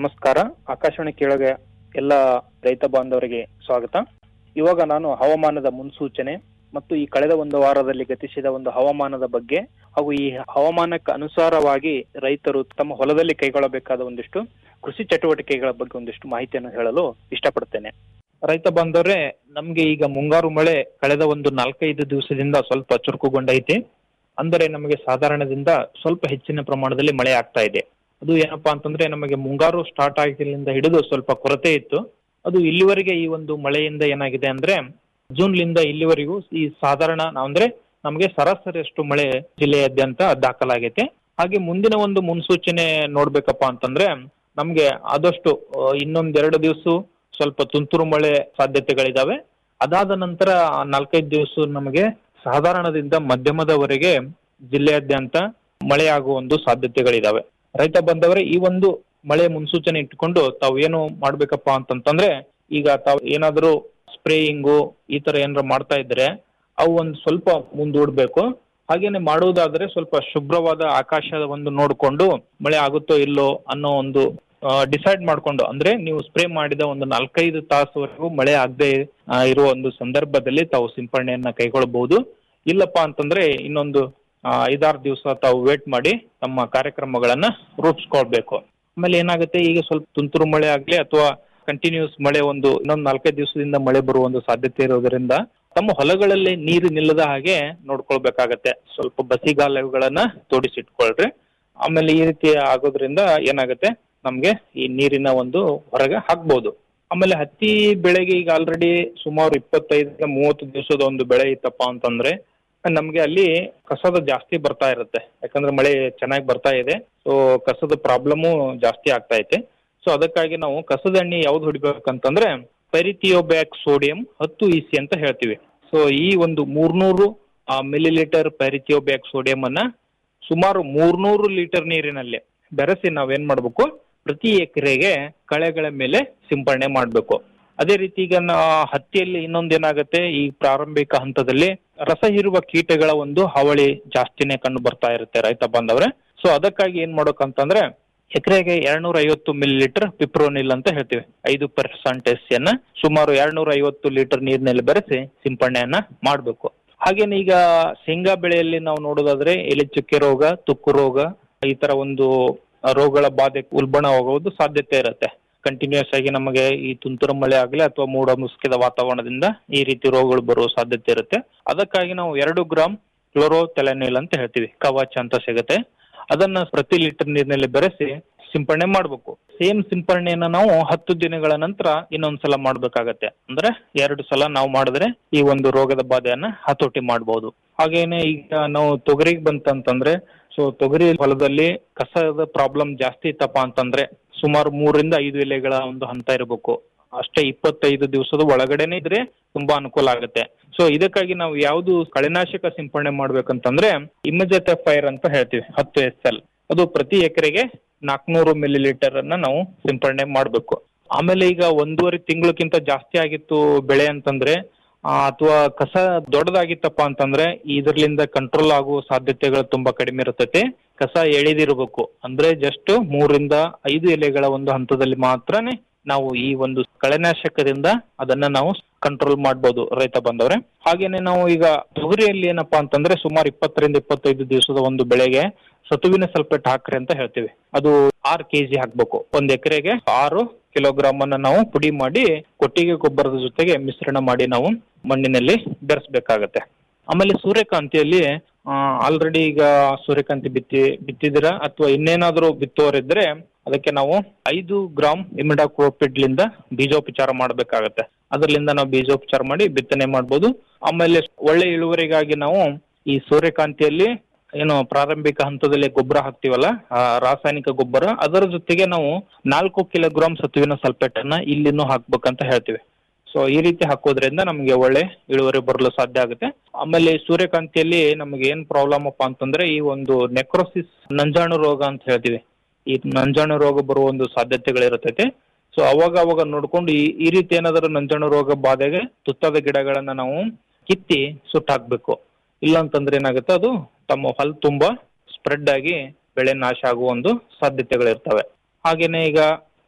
ನಮಸ್ಕಾರ ಆಕಾಶವಾಣಿ ಕೇಳಗೆ ಎಲ್ಲ ರೈತ ಬಾಂಧವರಿಗೆ ಸ್ವಾಗತ ಇವಾಗ ನಾನು ಹವಾಮಾನದ ಮುನ್ಸೂಚನೆ ಮತ್ತು ಈ ಕಳೆದ ಒಂದು ವಾರದಲ್ಲಿ ಗತಿಸಿದ ಒಂದು ಹವಾಮಾನದ ಬಗ್ಗೆ ಹಾಗೂ ಈ ಹವಾಮಾನಕ್ಕೆ ಅನುಸಾರವಾಗಿ ರೈತರು ತಮ್ಮ ಹೊಲದಲ್ಲಿ ಕೈಗೊಳ್ಳಬೇಕಾದ ಒಂದಿಷ್ಟು ಕೃಷಿ ಚಟುವಟಿಕೆಗಳ ಬಗ್ಗೆ ಒಂದಿಷ್ಟು ಮಾಹಿತಿಯನ್ನು ಹೇಳಲು ಇಷ್ಟಪಡ್ತೇನೆ ರೈತ ಬಾಂಧವರೇ ನಮ್ಗೆ ಈಗ ಮುಂಗಾರು ಮಳೆ ಕಳೆದ ಒಂದು ನಾಲ್ಕೈದು ದಿವಸದಿಂದ ಸ್ವಲ್ಪ ಚುರುಕುಗೊಂಡೈತಿ ಅಂದರೆ ನಮಗೆ ಸಾಧಾರಣದಿಂದ ಸ್ವಲ್ಪ ಹೆಚ್ಚಿನ ಪ್ರಮಾಣದಲ್ಲಿ ಮಳೆ ಆಗ್ತಾ ಇದೆ ಅದು ಏನಪ್ಪಾ ಅಂತಂದ್ರೆ ನಮಗೆ ಮುಂಗಾರು ಸ್ಟಾರ್ಟ್ ಆಗಿಲಿಂದ ಹಿಡಿದು ಸ್ವಲ್ಪ ಕೊರತೆ ಇತ್ತು ಅದು ಇಲ್ಲಿವರೆಗೆ ಈ ಒಂದು ಮಳೆಯಿಂದ ಏನಾಗಿದೆ ಅಂದ್ರೆ ಜೂನ್ಲಿಂದ ಇಲ್ಲಿವರೆಗೂ ಈ ಸಾಧಾರಣ ಅಂದ್ರೆ ನಮಗೆ ಸರಾಸರಿಯಷ್ಟು ಮಳೆ ಜಿಲ್ಲೆಯಾದ್ಯಂತ ದಾಖಲಾಗೈತೆ ಹಾಗೆ ಮುಂದಿನ ಒಂದು ಮುನ್ಸೂಚನೆ ನೋಡ್ಬೇಕಪ್ಪ ಅಂತಂದ್ರೆ ನಮ್ಗೆ ಆದಷ್ಟು ಆ, ಇನ್ನೊಂದೆರಡು ದಿವಸ ಸ್ವಲ್ಪ ತುಂತುರು ಮಳೆ ಸಾಧ್ಯತೆಗಳಿದಾವೆ ಅದಾದ ನಂತರ ಆ ನಾಲ್ಕೈದು ದಿವಸ ನಮಗೆ ಸಾಧಾರಣದಿಂದ ಮಧ್ಯಮದವರೆಗೆ ಜಿಲ್ಲೆಯಾದ್ಯಂತ ಮಳೆ ಆಗುವ ಒಂದು ಸಾಧ್ಯತೆಗಳಿದಾವೆ ರೈತ ಬಂದವರೇ ಈ ಒಂದು ಮಳೆ ಮುನ್ಸೂಚನೆ ಇಟ್ಕೊಂಡು ತಾವು ಏನು ಮಾಡ್ಬೇಕಪ್ಪ ಅಂತಂತಂದ್ರೆ ಈಗ ತಾವು ಏನಾದರೂ ಸ್ಪ್ರೇಯಿಂಗು ಈ ತರ ಏನಾರ ಮಾಡ್ತಾ ಇದ್ರೆ ಅವು ಒಂದು ಸ್ವಲ್ಪ ಮುಂದೂಡ್ಬೇಕು ಹಾಗೇನೆ ಮಾಡುವುದಾದ್ರೆ ಸ್ವಲ್ಪ ಶುಭ್ರವಾದ ಆಕಾಶದ ಒಂದು ನೋಡ್ಕೊಂಡು ಮಳೆ ಆಗುತ್ತೋ ಇಲ್ಲೋ ಅನ್ನೋ ಒಂದು ಡಿಸೈಡ್ ಮಾಡ್ಕೊಂಡು ಅಂದ್ರೆ ನೀವು ಸ್ಪ್ರೇ ಮಾಡಿದ ಒಂದು ನಾಲ್ಕೈದು ತಾಸುವರೆಗೂ ಮಳೆ ಆಗದೆ ಇರುವ ಒಂದು ಸಂದರ್ಭದಲ್ಲಿ ತಾವು ಸಿಂಪರಣೆಯನ್ನ ಕೈಗೊಳ್ಳಬಹುದು ಇಲ್ಲಪ್ಪ ಅಂತಂದ್ರೆ ಇನ್ನೊಂದು ಆ, ಐದಾರು ದಿವಸ ತಾವು ವೇಟ್ ಮಾಡಿ ತಮ್ಮ ಕಾರ್ಯಕ್ರಮಗಳನ್ನ ರೂಪಿಸ್ಕೊಳ್ಬೇಕು ಆಮೇಲೆ ಏನಾಗುತ್ತೆ ಈಗ ಸ್ವಲ್ಪ ತುಂತುರು ಮಳೆ ಆಗ್ಲಿ ಅಥವಾ ಕಂಟಿನ್ಯೂಸ್ ಮಳೆ ಒಂದು ಇನ್ನೊಂದು ನಾಲ್ಕೈದು ದಿವಸದಿಂದ ಮಳೆ ಬರುವ ಒಂದು ಸಾಧ್ಯತೆ ಇರೋದ್ರಿಂದ ತಮ್ಮ ಹೊಲಗಳಲ್ಲಿ ನೀರು ನಿಲ್ಲದ ಹಾಗೆ ನೋಡ್ಕೊಳ್ಬೇಕಾಗತ್ತೆ ಸ್ವಲ್ಪ ಬಸಿಗಾಲುಗಳನ್ನ ತೋಡಿಸಿಟ್ಕೊಳ್ರಿ ಆಮೇಲೆ ಈ ರೀತಿ ಆಗೋದ್ರಿಂದ ಏನಾಗುತ್ತೆ ನಮ್ಗೆ ಈ ನೀರಿನ ಒಂದು ಹೊರಗೆ ಹಾಕ್ಬೋದು ಆಮೇಲೆ ಹತ್ತಿ ಬೆಳೆಗೆ ಈಗ ಆಲ್ರೆಡಿ ಸುಮಾರು ಇಪ್ಪತ್ತೈದರಿಂದ ಮೂವತ್ತು ದಿವಸದ ಒಂದು ಬೆಳೆ ಇತ್ತಪ್ಪ ಅಂತಂದ್ರೆ ನಮ್ಗೆ ಅಲ್ಲಿ ಕಸದ ಜಾಸ್ತಿ ಬರ್ತಾ ಇರುತ್ತೆ ಯಾಕಂದ್ರೆ ಮಳೆ ಚೆನ್ನಾಗಿ ಬರ್ತಾ ಇದೆ ಸೊ ಕಸದ ಪ್ರಾಬ್ಲಮು ಜಾಸ್ತಿ ಆಗ್ತಾ ಐತೆ ಸೊ ಅದಕ್ಕಾಗಿ ನಾವು ಕಸದ ಎಣ್ಣೆ ಯಾವ್ದು ಹೊಡಿಬೇಕಂತಂದ್ರೆ ಪೆರಿಥಿಯೋಬ್ಯಾಕ್ ಸೋಡಿಯಂ ಹತ್ತು ಇಸಿ ಅಂತ ಹೇಳ್ತೀವಿ ಸೊ ಈ ಒಂದು ಮೂರ್ನೂರು ಮಿಲಿ ಲೀಟರ್ ಪೆರಿಥಿಯೋಬ್ಯಾಕ್ ಸೋಡಿಯಂ ಅನ್ನ ಸುಮಾರು ಮೂರ್ನೂರು ಲೀಟರ್ ನೀರಿನಲ್ಲಿ ಬೆರೆಸಿ ನಾವೇನ್ ಮಾಡ್ಬೇಕು ಪ್ರತಿ ಎಕರೆಗೆ ಕಳೆಗಳ ಮೇಲೆ ಸಿಂಪರಣೆ ಮಾಡಬೇಕು ಅದೇ ರೀತಿ ಈಗ ನಾ- ಹತ್ತಿಯಲ್ಲಿ ಇನ್ನೊಂದೇನಾಗತ್ತೆ ಈ ಪ್ರಾರಂಭಿಕ ಹಂತದಲ್ಲಿ ರಸ ಹೀರುವ ಕೀಟಗಳ ಒಂದು ಹಾವಳಿ ಜಾಸ್ತಿನೇ ಕಂಡು ಬರ್ತಾ ಇರುತ್ತೆ ರೈತ ಬಾಂಧವ್ರೆ ಸೊ ಅದಕ್ಕಾಗಿ ಏನ್ ಮಾಡ್ಬೇಕಂತಂದ್ರೆ ಎಕರೆಗೆ ಎರಡ್ನೂರ ಐವತ್ತು ಮಿಲಿ ಲೀಟರ್ ಪಿಪ್ರೋನಿಲ್ ಅಂತ ಹೇಳ್ತೀವಿ ಐದು ಪರ್ಸೆಂಟೇಜ್ ಅನ್ನ ಸುಮಾರು ಎರಡ್ನೂರ ಐವತ್ತು ಲೀಟರ್ ನೀರಿನಲ್ಲಿ ಬೆರೆಸಿ ಸಿಂಪರಣೆಯನ್ನ ಮಾಡಬೇಕು ಹಾಗೇನೆ ಈಗ ಶೇಂಗಾ ಬೆಳೆಯಲ್ಲಿ ನಾವು ನೋಡೋದಾದ್ರೆ ಎಲೆ ಚುಕ್ಕೆ ರೋಗ ತುಕ್ಕು ರೋಗ ಈ ತರ ಒಂದು ರೋಗಗಳ ಬಾಧೆ ಉಲ್ಬಣವಾಗುವುದು ಸಾಧ್ಯತೆ ಇರುತ್ತೆ ಕಂಟಿನ್ಯೂಸ್ ಆಗಿ ನಮಗೆ ಈ ತುಂತುರು ಮಳೆ ಆಗಲಿ ಅಥವಾ ಮೋಡ ಮುಸುಕಿದ ವಾತಾವರಣದಿಂದ ಈ ರೀತಿ ರೋಗಗಳು ಬರುವ ಸಾಧ್ಯತೆ ಇರುತ್ತೆ ಅದಕ್ಕಾಗಿ ನಾವು ಎರಡು ಗ್ರಾಮ್ ಕ್ಲೋರೋಥೆಲನಿಲ್ ಅಂತ ಹೇಳ್ತೀವಿ ಕವಚ ಅಂತ ಸಿಗುತ್ತೆ ಅದನ್ನ ಪ್ರತಿ ಲೀಟರ್ ನೀರಿನಲ್ಲಿ ಬೆರೆಸಿ ಸಿಂಪರಣೆ ಮಾಡಬೇಕು ಸೇಮ್ ಸಿಂಪರಣೆಯನ್ನ ನಾವು ಹತ್ತು ದಿನಗಳ ನಂತರ ಇನ್ನೊಂದ್ಸಲ ಮಾಡ್ಬೇಕಾಗತ್ತೆ ಅಂದ್ರೆ ಎರಡು ಸಲ ನಾವು ಮಾಡಿದ್ರೆ ಈ ಒಂದು ರೋಗದ ಬಾಧೆಯನ್ನ ಹತೋಟಿ ಮಾಡಬಹುದು ಹಾಗೇನೆ ಈಗ ನಾವು ತೊಗರಿಗೆ ಬಂತಂತಂದ್ರೆ ಸೊ ತೊಗರಿ ಹೊಲದಲ್ಲಿ ಕಸದ ಪ್ರಾಬ್ಲಮ್ ಜಾಸ್ತಿ ಇತ್ತಪ್ಪ ಅಂತಂದ್ರೆ ಸುಮಾರು ಮೂರರಿಂದ ಐದು ಎಲೆಗಳ ಒಂದು ಹಂತ ಇರಬೇಕು ಅಷ್ಟೇ ಇಪ್ಪತ್ತೈದು ದಿವಸದ ಒಳಗಡೆನೆ ಇದ್ರೆ ತುಂಬಾ ಅನುಕೂಲ ಆಗುತ್ತೆ ಸೊ ಇದಕ್ಕಾಗಿ ನಾವು ಯಾವ್ದು ಕಳೆನಾಶಕ ಸಿಂಪರಣೆ ಮಾಡ್ಬೇಕಂತಂದ್ರೆ ಇಮಿಜೆಟ್ ಫೈರ್ ಅಂತ ಹೇಳ್ತೀವಿ ಹತ್ತು ಎಸ್ ಎಲ್ ಅದು ಪ್ರತಿ ಎಕರೆಗೆ ನಾಲ್ಕನೂರು ಮಿಲಿ ಲೀಟರ್ ಅನ್ನ ನಾವು ಸಿಂಪರಣೆ ಮಾಡಬೇಕು ಆಮೇಲೆ ಈಗ ಒಂದೂವರೆ ತಿಂಗಳಕ್ಕಿಂತ ಜಾಸ್ತಿ ಆಗಿತ್ತು ಬೆಳೆ ಅಂತಂದ್ರೆ ಅಥವಾ ಕಸ ದೊಡ್ಡದಾಗಿತ್ತಪ್ಪ ಅಂತಂದ್ರೆ ಇದರ್ಲಿಂದ ಕಂಟ್ರೋಲ್ ಆಗುವ ಸಾಧ್ಯತೆಗಳು ತುಂಬಾ ಕಡಿಮೆ ಇರ್ತೈತೆ ಕಸ ಎಳೆದಿರಬೇಕು ಅಂದ್ರೆ ಜಸ್ಟ್ ಮೂರಿಂದ ಐದು ಎಲೆಗಳ ಒಂದು ಹಂತದಲ್ಲಿ ಮಾತ್ರನೇ ನಾವು ಈ ಒಂದು ಕಳೆನಾಶಕದಿಂದ ಅದನ್ನ ನಾವು ಕಂಟ್ರೋಲ್ ಮಾಡ್ಬೋದು ರೈತ ಬಂದವ್ರೆ ಹಾಗೇನೆ ನಾವು ಈಗ ತೊಗರಿಯಲ್ಲಿ ಏನಪ್ಪಾ ಅಂತಂದ್ರೆ ಸುಮಾರು ಇಪ್ಪತ್ತರಿಂದ ಇಪ್ಪತ್ತೈದು ದಿವಸದ ಒಂದು ಬೆಳೆಗೆ ಸತುವಿನ ಸಲ್ಫೇಟ್ ಹಾಕ್ರಿ ಅಂತ ಹೇಳ್ತೀವಿ ಅದು ಆರು ಕೆಜಿ ಹಾಕ್ಬೇಕು ಒಂದ್ ಎಕರೆಗೆ ಆರು ಕಿಲೋಗ್ರಾಮ್ ಅನ್ನ ನಾವು ಪುಡಿ ಮಾಡಿ ಕೊಟ್ಟಿಗೆ ಗೊಬ್ಬರದ ಜೊತೆಗೆ ಮಿಶ್ರಣ ಮಾಡಿ ನಾವು ಮಣ್ಣಿನಲ್ಲಿ ಬೆರೆಸ್ಬೇಕಾಗತ್ತೆ ಆಮೇಲೆ ಸೂರ್ಯಕಾಂತಿಯಲ್ಲಿ ಆಲ್ರೆಡಿ ಈಗ ಸೂರ್ಯಕಾಂತಿ ಬಿತ್ತಿ ಬಿತ್ತಿದಿರ ಅಥವಾ ಇನ್ನೇನಾದ್ರೂ ಬಿತ್ತೋರಿದ್ರೆ ಅದಕ್ಕೆ ನಾವು ಐದು ಗ್ರಾಮ್ ಇಮಿಡಾಕ್ರೋಪಿಡ್ಲಿಂದ ಬೀಜೋಪಚಾರ ಮಾಡಬೇಕಾಗತ್ತೆ ಅದರಿಂದ ನಾವು ಬೀಜೋಪಚಾರ ಮಾಡಿ ಬಿತ್ತನೆ ಮಾಡ್ಬೋದು ಆಮೇಲೆ ಒಳ್ಳೆ ಇಳುವರಿಗಾಗಿ ನಾವು ಈ ಸೂರ್ಯಕಾಂತಿಯಲ್ಲಿ ಏನು ಪ್ರಾರಂಭಿಕ ಹಂತದಲ್ಲಿ ಗೊಬ್ಬರ ಹಾಕ್ತಿವಲ್ಲ ಆ ರಾಸಾಯನಿಕ ಗೊಬ್ಬರ ಅದರ ಜೊತೆಗೆ ನಾವು ನಾಲ್ಕು ಕಿಲೋಗ್ರಾಮ್ ಸತುವಿನ ಸಲ್ಫೇಟ್ ಅನ್ನ ಇಲ್ಲಿನೂ ಹಾಕ್ಬೇಕಂತ ಹೇಳ್ತೀವಿ ಸೊ ಈ ರೀತಿ ಹಾಕೋದ್ರಿಂದ ನಮಗೆ ಒಳ್ಳೆ ಇಳುವರಿ ಬರಲು ಸಾಧ್ಯ ಆಗುತ್ತೆ ಆಮೇಲೆ ಸೂರ್ಯಕಾಂತಿಯಲ್ಲಿ ನಮಗೆ ಏನ್ ಪ್ರಾಬ್ಲಮ್ ಅಪ್ಪ ಅಂತಂದ್ರೆ ಈ ಒಂದು ನೆಕ್ರೋಸಿಸ್ ನಂಜಾಣು ರೋಗ ಅಂತ ಹೇಳ್ತೀವಿ ಈ ನಂಜಾಣು ರೋಗ ಬರುವ ಒಂದು ಸಾಧ್ಯತೆಗಳಿರುತ್ತೈತೆ ಸೊ ಅವಾಗ ಅವಾಗ ನೋಡ್ಕೊಂಡು ಈ ಈ ರೀತಿ ಏನಾದರೂ ನಂಜಾಣು ರೋಗ ಬಾಧೆಗೆ ತುತ್ತಾದ ಗಿಡಗಳನ್ನ ನಾವು ಕಿತ್ತಿ ಸುಟ್ಟು ಹಾಕ್ಬೇಕು ಇಲ್ಲ ಅಂತಂದ್ರೆ ಏನಾಗುತ್ತೆ ಅದು ತಮ್ಮ ಹೊಲ ತುಂಬಾ ಸ್ಪ್ರೆಡ್ ಆಗಿ ಬೆಳೆ ನಾಶ ಆಗುವ ಒಂದು ಸಾಧ್ಯತೆಗಳಿರ್ತವೆ ಹಾಗೇನೆ ಈಗ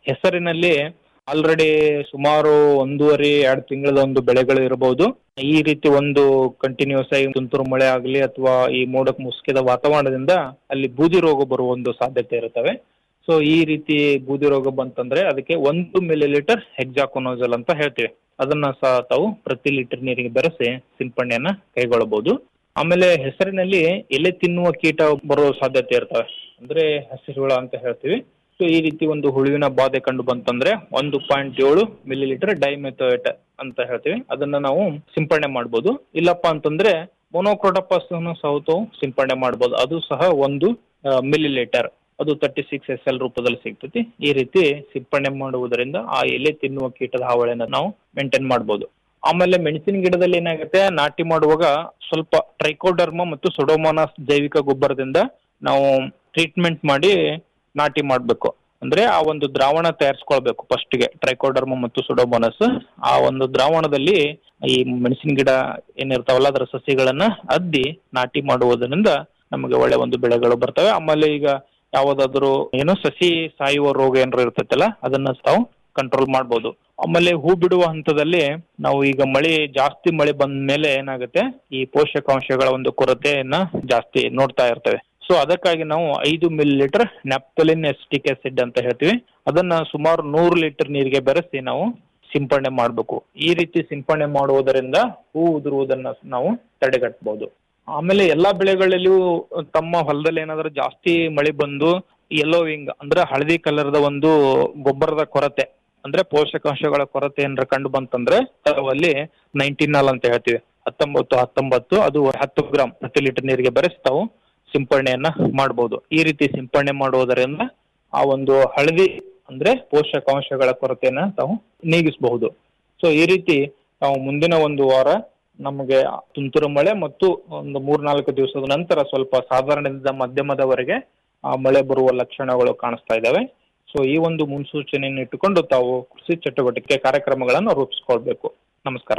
ಹೆಸರಿನಲ್ಲಿ ಆಲ್ರೆಡಿ ಸುಮಾರು ಒಂದೂವರೆ ಎರಡು ತಿಂಗಳದ ಒಂದು ಬೆಳೆಗಳು ಇರಬಹುದು ಈ ರೀತಿ ಒಂದು ಕಂಟಿನ್ಯೂಸ್ ಆಗಿ ತುಂತುರು ಮಳೆ ಆಗಲಿ ಅಥವಾ ಈ ಮೋಡಕ್ಕೆ ಮುಸುಕಿದ ವಾತಾವರಣದಿಂದ ಅಲ್ಲಿ ಬೂದಿ ರೋಗ ಬರುವ ಒಂದು ಸಾಧ್ಯತೆ ಇರುತ್ತವೆ ಸೊ ಈ ರೀತಿ ಬೂದಿ ರೋಗ ಬಂತಂದ್ರೆ ಅದಕ್ಕೆ ಒಂದು ಮಿಲಿ ಲೀಟರ್ ಹೆಕ್ಸಾಕೊನೋಜಲ್ ಅಂತ ಹೇಳ್ತೀವಿ ಅದನ್ನ ಸಹ ತಾವು ಪ್ರತಿ ಲೀಟರ್ ನೀರಿಗೆ ಬೆರೆಸಿ ಸಿಂಪಡಣೆಯನ್ನ ಕೈಗೊಳ್ಳಬಹುದು ಆಮೇಲೆ ಹೆಸರಿನಲ್ಲಿ ಎಲೆ ತಿನ್ನುವ ಕೀಟ ಬರೋ ಸಾಧ್ಯತೆ ಇರ್ತವೆ ಅಂದ್ರೆ ಹಸಿರು ಹುಳ ಅಂತ ಹೇಳ್ತೀವಿ ಸೊ ಈ ರೀತಿ ಒಂದು ಹುಳುವಿನ ಬಾಧೆ ಕಂಡು ಬಂತಂದ್ರೆ ಒಂದು ಪಾಯಿಂಟ್ ಏಳು ಮಿಲಿ ಲೀಟರ್ ಡೈಮೆಥೋಯೇಟ್ ಅಂತ ಹೇಳ್ತೀವಿ ಅದನ್ನ ನಾವು ಸಿಂಪಡಣೆ ಮಾಡ್ಬೋದು ಇಲ್ಲಪ್ಪ ಅಂತಂದ್ರೆ ಮೊನೋಕ್ರೋಟೋಪಸ್ ಸಹ ತಾವು ಸಿಂಪಡಣೆ ಮಾಡ್ಬೋದು ಅದು ಸಹ ಒಂದು ಮಿಲಿ ಲೀಟರ್ ಅದು ತರ್ಟಿ ಸಿಕ್ಸ್ ಎಸ್ ಎಲ್ ರೂಪದಲ್ಲಿ ಸಿಗ್ತೈತಿ ಈ ರೀತಿ ಸಿಂಪಡಣೆ ಮಾಡುವುದರಿಂದ ಆ ಎಲೆ ತಿನ್ನುವ ಕೀಟದ ಹಾವಳಿನ ನಾವು ಮೇಂಟೈನ್ ಮಾಡ್ಬೋದು ಆಮೇಲೆ ಮೆಣಸಿನ ಗಿಡದಲ್ಲಿ ಏನಾಗುತ್ತೆ ನಾಟಿ ಮಾಡುವಾಗ ಸ್ವಲ್ಪ ಟ್ರೈಕೋಡರ್ಮ ಮತ್ತು ಸೊಡೋಮೋನಾಸ್ ಜೈವಿಕ ಗೊಬ್ಬರದಿಂದ ನಾವು ಟ್ರೀಟ್ಮೆಂಟ್ ಮಾಡಿ ನಾಟಿ ಮಾಡಬೇಕು ಅಂದ್ರೆ ಆ ಒಂದು ದ್ರಾವಣ ತಯಾರಿಸ್ಕೊಳ್ಬೇಕು ಫಸ್ಟ್ಗೆ ಟ್ರೈಕೋಡರ್ಮ ಮತ್ತು ಸುಡೋಮೋನಸ್ ಆ ಒಂದು ದ್ರಾವಣದಲ್ಲಿ ಈ ಮೆಣಸಿನ ಗಿಡ ಏನಿರ್ತಾವಲ್ಲ ಅದರ ಸಸಿಗಳನ್ನ ಅದ್ದಿ ನಾಟಿ ಮಾಡುವುದರಿಂದ ನಮಗೆ ಒಳ್ಳೆ ಒಂದು ಬೆಳೆಗಳು ಬರ್ತವೆ ಆಮೇಲೆ ಈಗ ಯಾವುದಾದ್ರು ಏನೋ ಸಸಿ ಸಾಯುವ ರೋಗ ಏನಾರು ಇರ್ತೈತಲ್ಲ ಅದನ್ನ ತಾವು ಕಂಟ್ರೋಲ್ ಮಾಡ್ಬೋದು ಆಮೇಲೆ ಹೂ ಬಿಡುವ ಹಂತದಲ್ಲಿ ನಾವು ಈಗ ಮಳೆ ಜಾಸ್ತಿ ಮಳೆ ಬಂದ ಮೇಲೆ ಏನಾಗುತ್ತೆ ಈ ಪೋಷಕಾಂಶಗಳ ಒಂದು ಕೊರತೆಯನ್ನ ಜಾಸ್ತಿ ನೋಡ್ತಾ ಇರ್ತೇವೆ ಸೊ ಅದಕ್ಕಾಗಿ ನಾವು ಐದು millilitre naphthalene acetic acid ಅಂತ ಹೇಳ್ತೀವಿ ಅದನ್ನ ಸುಮಾರು ನೂರು ಲೀಟರ್ ನೀರಿಗೆ ಬೆರೆಸಿ ನಾವು ಸಿಂಪಡಣೆ ಮಾಡಬೇಕು ಈ ರೀತಿ ಸಿಂಪಡಣೆ ಮಾಡುವುದರಿಂದ ಹೂ ಉದುರುವುದನ್ನ ನಾವು ತಡೆಗಟ್ಟಬಹುದು ಆಮೇಲೆ ಎಲ್ಲಾ ಬೆಳೆಗಳಲ್ಲಿಯೂ ತಮ್ಮ ಹೊಲದಲ್ಲಿ ಏನಾದ್ರೂ ಜಾಸ್ತಿ ಮಳೆ ಬಂದು ಯೆಲ್ಲೋವಿಂಗ್ ಅಂದ್ರೆ ಹಳದಿ ಕಲರ್ದ ಒಂದು ಗೊಬ್ಬರದ ಕೊರತೆ ಅಂದ್ರೆ ಪೋಷಕಾಂಶಗಳ ಕೊರತೆ ಏನಾರ ಕಂಡು ಬಂತಂದ್ರೆ ತಾವು ಅಲ್ಲಿ ನೈನ್ಟೀನಲ್ ಅಂತ ಹೇಳ್ತೀವಿ ಹತ್ತೊಂಬತ್ತು ಹತ್ತೊಂಬತ್ತು ಅದು ಹತ್ತು ಗ್ರಾಮ್ ಪ್ರತಿ ಲೀಟರ್ ನೀರಿಗೆ ಬೆರೆಸಿ ತಾವು ಸಿಂಪಡಣೆಯನ್ನ ಮಾಡಬಹುದು ಈ ರೀತಿ ಸಿಂಪಡಣೆ ಮಾಡುವುದರಿಂದ ಆ ಒಂದು ಹಳದಿ ಅಂದ್ರೆ ಪೋಷಕಾಂಶಗಳ ಕೊರತೆಯನ್ನ ತಾವು ನೀಗಿಸಬಹುದು ಸೊ ಈ ರೀತಿ ನಾವು ಮುಂದಿನ ಒಂದು ವಾರ ನಮಗೆ ತುಂತುರು ಮಳೆ ಮತ್ತು ಒಂದು ಮೂರ್ನಾಲ್ಕು ದಿವಸದ ನಂತರ ಸ್ವಲ್ಪ ಸಾಧಾರಣದಿಂದ ಮಧ್ಯಮದವರೆಗೆ ಆ ಮಳೆ ಬರುವ ಲಕ್ಷಣಗಳು ಕಾಣಿಸ್ತಾ ಇದ್ದಾವೆ ಸೊ ಈ ಒಂದು ಮುನ್ಸೂಚನೆಯನ್ನು ಇಟ್ಟುಕೊಂಡು ತಾವು ಕೃಷಿ ಚಟುವಟಿಕೆ ಕಾರ್ಯಕ್ರಮಗಳನ್ನು ರೂಪಿಸ್ಕೊಳ್ಬೇಕು ನಮಸ್ಕಾರ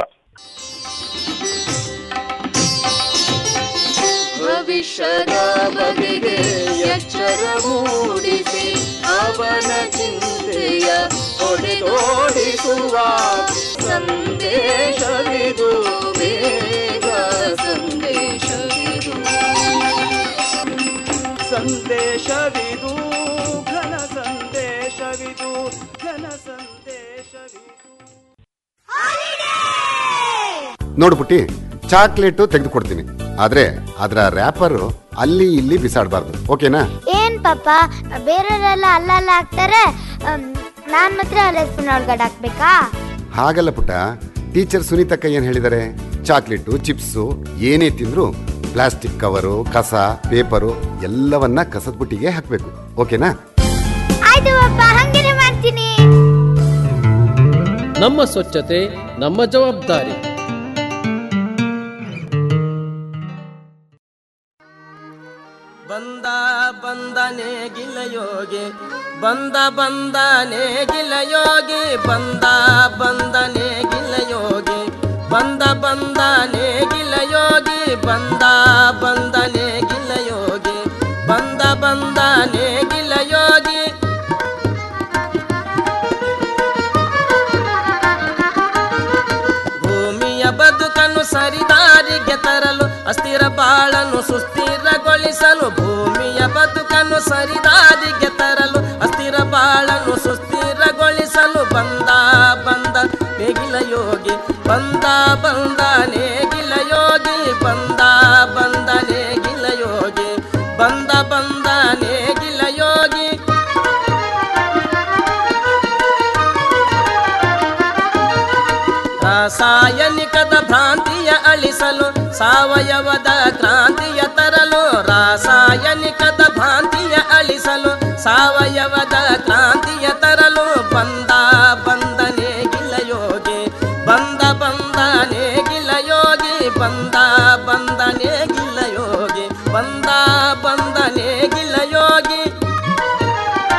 ಭವಿಷ್ಯದ ಬಗೆಗೆ ಎಚ್ಚರ ಮೂಡಿಸಿ ಅವನ ಚಿಂತೆಯ ಹೊಡೆದೋಡಿಸುವ ಸಂದೇಶವಿದು ಬೇಗ ಸಂದೇಶವಿದು
ಸಂದೇಶವಿದು ಘನ ಸಂದೇಶವಿದು ಘನ ಸಂದೇಶವಿದು
ನೋಡು ಪುಟ್ಟಿ ಚಾಕ್ಲೇಟು ತೆಗೆದುಕೊಡ್ತೀನಿ ಆದ್ರೆ ಅದರ ರ್ಯಾಪರ್ ಅಲ್ಲಿ ಇಲ್ಲಿ ಬಿಸಾಡಬಾರ್ದು ಓಕೆನಾ
ಏನ್ ಪಾಪ ಬೇರೆಯವರೆಲ್ಲ ಅಲ್ಲಲ್ಲ ಹಾಕ್ತಾರೆ ಅಮ್, ನಾನ್ ಮಾತ್ರ ಅಲ್ಲೇ ಸ್ಪೂನ್ ಒಳಗಡೆ ಹಾಕ್ಬೇಕಾ
ಹಾಗಲ್ಲ ಪುಟ್ಟ ಟೀಚರ್ ಸುನೀತಕ್ಕ ಏನ್ ಹೇಳಿದಾರೆ ಚಾಕ್ಲೇಟು ಚಿಪ್ಸು ಏನೇ ತಿಂದ್ರು ಪ್ಲಾಸ್ಟಿಕ್ ಕವರು ಕಸ ಪೇಪರು ಎಲ್ಲವನ್ನ ಕಸದ ಬುಟ್ಟಿಗೆ ಹಾಕ್ಬೇಕು ಓಕೆನಾ
ಆಯ್ತು ಪಾಪ ಹಂಗೇನೆ ಮಾಡ್ತೀನಿ
ನಮ್ಮ ಸ್ವಚ್ಛತೆ ನಮ್ಮ ಜವಾಬ್ದಾರಿ
ಬಂದ ಬಂದನೆ ಗಿಲಯೋಗಿ ಬಂದ ಬಂದನೆ ಗಿಲಯೋಗಿ ಬಂದ ಬಂದನೆ ಗಿಲಯೋಗಿ ಬಂದ ಬಂದನೆ ಗಿಲಯೋಗಿ ಬಂದ ಬಂದನೆ ಗಿಲಯೋಗಿ ಬಂದ ಬಂದನೆ ಗಿಲಯೋಗಿ ಭೂಮಿಯ ಬದುಕನ್ನು ಸರಿದಾರಿಗೆ ತರಲು ಅಸ್ಥಿರ ಬಾಳನ್ನು ಸುಸ್ಥಿರಗೊಳಿಸಲು ಭೂಮಿಯ ಬದುಕನ್ನು ಸರಿದಾರಿಗೆ ತರಲು ಅಸ್ಥಿರ ಬಾಳನ್ನು ಸುಸ್ಥಿರಗೊಳಿಸಲು ಬಂದ ಬಂದ ನೇಗಿಲ ಯೋಗಿ ಬಂದ ಬಂದ ನೇಗಿಲ ಯೋಗಿ ಬಂದ ಬಂದ ನೇಗಿಲ ಯೋಗಿ ಬಂದ ಬಂದ ನೇಗಿಲ ಯೋಗಿ ರಾಸಾಯನಿಕದ ಭ್ರಾಂತಿಯ ಅಳಿಸಲು ಸಾವಯವದ ಕ್ರಾಂತಿಯ ತರಲು ರಾಸಾಯನಿಕದ ಭ್ರಾಂತಿಯ ಅಳಿಸಲು ಸಾವಯವದ ಕ್ರಾಂತಿಯ ತರಲು ಬಂದ ಬಂದನೆ ಗಿಲಯೋಗಿ ಬಂದ ಬಂದನೆ ಗಿಲಯೋಗಿ ಬಂದ ಬಂದನೆ ಗಿಲಯೋಗಿ ಬಂದ